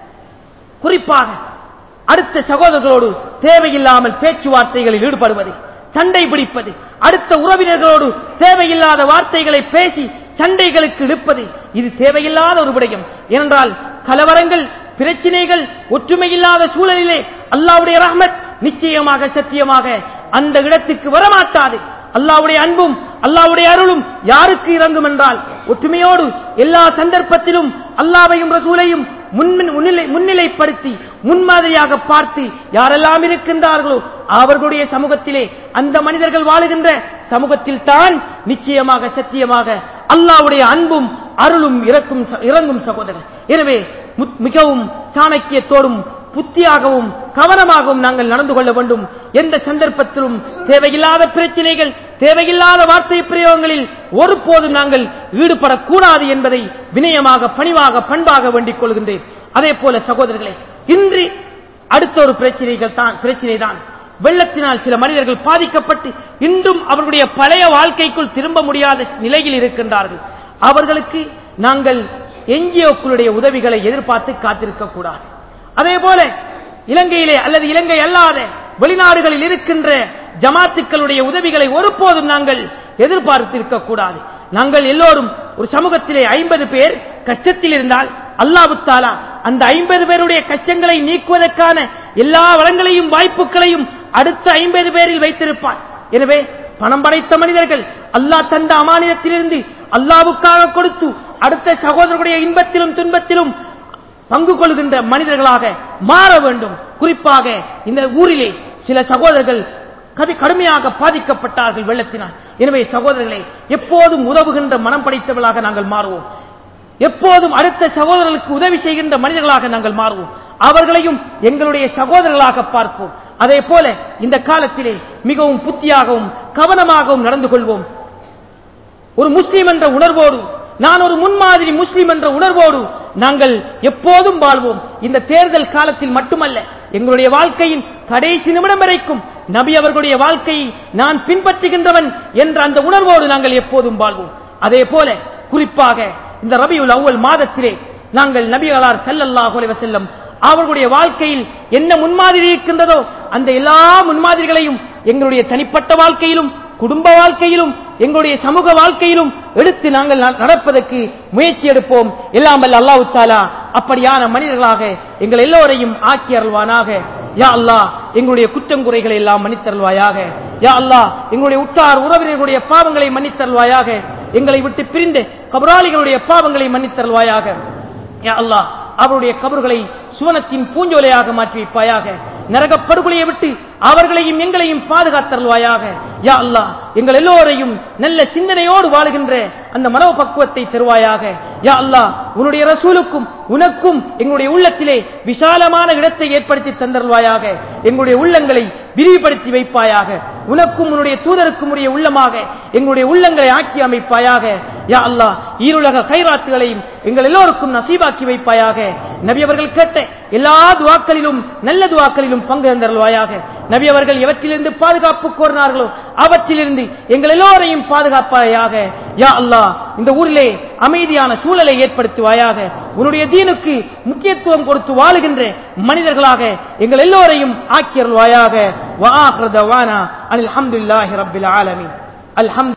குறிப்பாக அடுத்த சகோதரர்களோடு தேவையில்லாமல் பேச்சுவார்த்தைகளில் ஈடுபடுவது சண்டை பிடிப்பது அடுத்த உறவினர்களோடு தேவையில்லாத வார்த்தைகளை பேசி சண்டைகளுக்கு இழுப்பது இது தேவையில்லாத ஒரு விடயம் ஏனென்றால் கலவரங்கள் பிரச்சினைகள் ஒற்றுமையில்லாத சூழலிலே அல்லாவுடைய ரஹ்மத் நிச்சயமாக சத்தியமாக அந்த இடத்துக்கு வரமாட்டாது அல்லாவுடைய அன்பும் அல்லாவுடைய அருளும் யாருக்கு இறங்கும் என்றால் ஒற்றுமையோடு எல்லா சந்தர்ப்பத்திலும் அல்லாவையும் ரசூலையும் முன்மின் முன்னிலை முன்னிலைப்படுத்தி முன்மாதிரியாக பார்த்து யாரெல்லாம் இருக்கின்றார்களோ அவர்களுடைய சமூகத்திலே அந்த மனிதர்கள் வாழுகின்ற சமூகத்தில் தான் நிச்சயமாக சத்தியமாக அல்லாவுடைய அன்பும் அருளும் இறக்கும் ச- இறங்கும் சகோதரர் எனவே முத்- மிகவும் சாணக்கியத்தோடும் புத்தியாகவும் கவனமாகவும் நாங்கள் நடந்து கொள்ள வேண்டும் எந்த சந்தர்ப்பத்திலும் தேவையில்லாத பிரச்சனைகள் தேவையில்லாத வார்த்தை பிரயோகங்களில் ஒருபோதும் நாங்கள் ஈடுபடக்கூடாது என்பதை வினயமாக பணிவாக பண்பாக வேண்டிக் கொள்கின்றேன் அதே போல சகோதரர்களே இன்று அடுத்த ஒரு பிரச்சனைகள் தான் பிரச்சனை தான் வெள்ளத்தினால் சில மனிதர்கள் பாதிக்கப்பட்டு இன்றும் அவர்களுடைய பழைய வாழ்க்கைக்குள் திரும்ப முடியாத நிலையில் இருக்கின்றார்கள் அவர்களுக்கு நாங்கள் என்ஜிஓக்களுடைய உதவிகளை எதிர்பார்த்து காத்திருக்க கூடாது அதே போல இலங்கையிலே அல்லது இலங்கை அல்லாத வெளிநாடுகளில் இருக்கின்ற ஜமாத்துக்களுடைய உதவிகளை ஒருபோதும் நாங்கள் எதிர்பார்த்திருக்க கூடாது நாங்கள் எல்லோரும் ஒரு சமூகத்திலே ஐம்பது பேர் கஷ்டத்தில் இருந்தால் அல்லாஹு தாலா அந்த ஐம்பது பேருடைய கஷ்டங்களை நீக்குவதற்கான எல்லா வளங்களையும் வாய்ப்புகளையும் அடுத்த ஐம்பது பேரில் வைத்திருப்பார் எனவே பணம் படைத்த மனிதர்கள் அல்லாஹ் தந்த அமானியத்திலிருந்து அல்லாவுக்காக கொடுத்து அடுத்த சகோதரருடைய இன்பத்திலும் துன்பத்திலும் பங்கு கொள்கின்ற மனிதர்களாக மாற வேண்டும் குறிப்பாக இந்த ஊரிலே சில சகோதரர்கள் கதி கடுமையாக பாதிக்கப்பட்டார்கள் வெள்ளத்தினால் எனவே சகோதரர்களே எப்போதும் உதவுகின்ற மனம் படைத்தவர்களாக நாங்கள் மாறுவோம் எப்போதும் அடுத்த சகோதரர்களுக்கு உதவி செய்கின்ற மனிதர்களாக நாங்கள் மாறுவோம் அவர்களையும் எங்களுடைய சகோதரர்களாக பார்ப்போம் அதே போல இந்த காலத்திலே மிகவும் புத்தியாகவும் கவனமாகவும் நடந்து கொள்வோம் ஒரு முஸ்லீம் என்ற உணர்வோடு நான் ஒரு முன்மாதிரி முஸ்லீம் என்ற உணர்வோடு நாங்கள் எப்போதும் வாழ்வோம் இந்த தேர்தல் காலத்தில் மட்டுமல்ல எங்களுடைய வாழ்க்கையின் கடைசி நிமிடம் வரைக்கும் நபி அவர்களுடைய வாழ்க்கையை நான் பின்பற்றுகின்றவன் என்ற அந்த உணர்வோடு நாங்கள் எப்போதும் வாழ்வோம் அதே போல குறிப்பாக இந்த ரபியுல் அவ்வல் மாதத்திலே நாங்கள் நபிகளார் செல்லல்லாஹு அலைஹி வஸல்லம் அவர்களுடைய வாழ்க்கையில் என்ன முன்மாதிரி இருக்கின்றதோ அந்த எல்லா முன்மாதிரிகளையும் எங்களுடைய தனிப்பட்ட வாழ்க்கையிலும் குடும்ப வாழ்க்கையிலும் எங்களுடைய சமூக வாழ்க்கையிலும் எடுத்து நாங்கள் நடப்பதற்கு முயற்சி எடுப்போம் எல்லாம் வல்ல அல்லாஹ் தாலா அப்படியான மனிதர்களாக எங்கள் எல்லோரையும் ஆக்கி அருள்வானாக யா அல்லாஹ் எங்களுடைய குற்றம் குறைகளை எல்லாம் மன்னித்தருள்வாயாக யா அல்லாஹ் எங்களுடைய உற்றார் உறவினர்களுடைய பாவங்களை மன்னித்தருள்வாயாக எங்களை விட்டு பிரிந்த கபராளிகளுடைய பாவங்களை மன்னித்தருள்வாயாக யா அல்லாஹ் அவருடைய கபர்களை சுவனத்தின் பூஞ்சோலையாக மாற்றி வைப்பாயாக நரகப் படுகொலையை விட்டு அவர்களையும் எங்களையும் பாதுகாத்தருள்வாயாக யா அல்லாஹ் எங்கள் எல்லோரையும் நல்ல சிந்தனையோடு வாழுகின்ற அந்த மனோபக்குவத்தை தருவாயாக யா அல்லாஹ் உன்னுடைய ரசூலுக்கும் உனக்கும் எங்களுடைய உள்ளத்திலே விசாலமான இடத்தை ஏற்படுத்தி தந்தருள்வாயாக எங்களுடைய உள்ளங்களை விரிவுபடுத்தி வைப்பாயாக உனக்கும் உன்னுடைய தூதருக்கும் உடைய உள்ளமாக எங்களுடைய உள்ளங்களை ஆக்கி அமைப்பாயாக யா அல்லாஹ் ஈருலக கைராத்துகளையும் எங்கள் எல்லோருக்கும் நசீபாக்கி வைப்பாயாக நபி அவர்கள் கேட்ட எல்லா துவாக்களிலும் நல்ல துவாக்களிலும் பங்கு தந்தருள்வாயாக நபி அவர்கள் எவற்றிலிருந்து பாதுகாப்பு கோரினார்களோ அவற்றிலிருந்து எங்கள் எல்லோரையும் பாதுகாப்பாயாக யா அல்லாஹ் இந்த ஊரிலே அமைதியான சூழலை ஏற்படுத்துவாயாக உன்னுடைய தீனுக்கு முக்கியத்துவம் கொடுத்து வாழுகின்ற மனிதர்களாக எங்கள் எல்லோரையும் ஆக்கியருள்வாயாக வா அனில் அல்ஹம்துலில்லாஹி ரப்பில் ஆலமீன் அல்ஹம்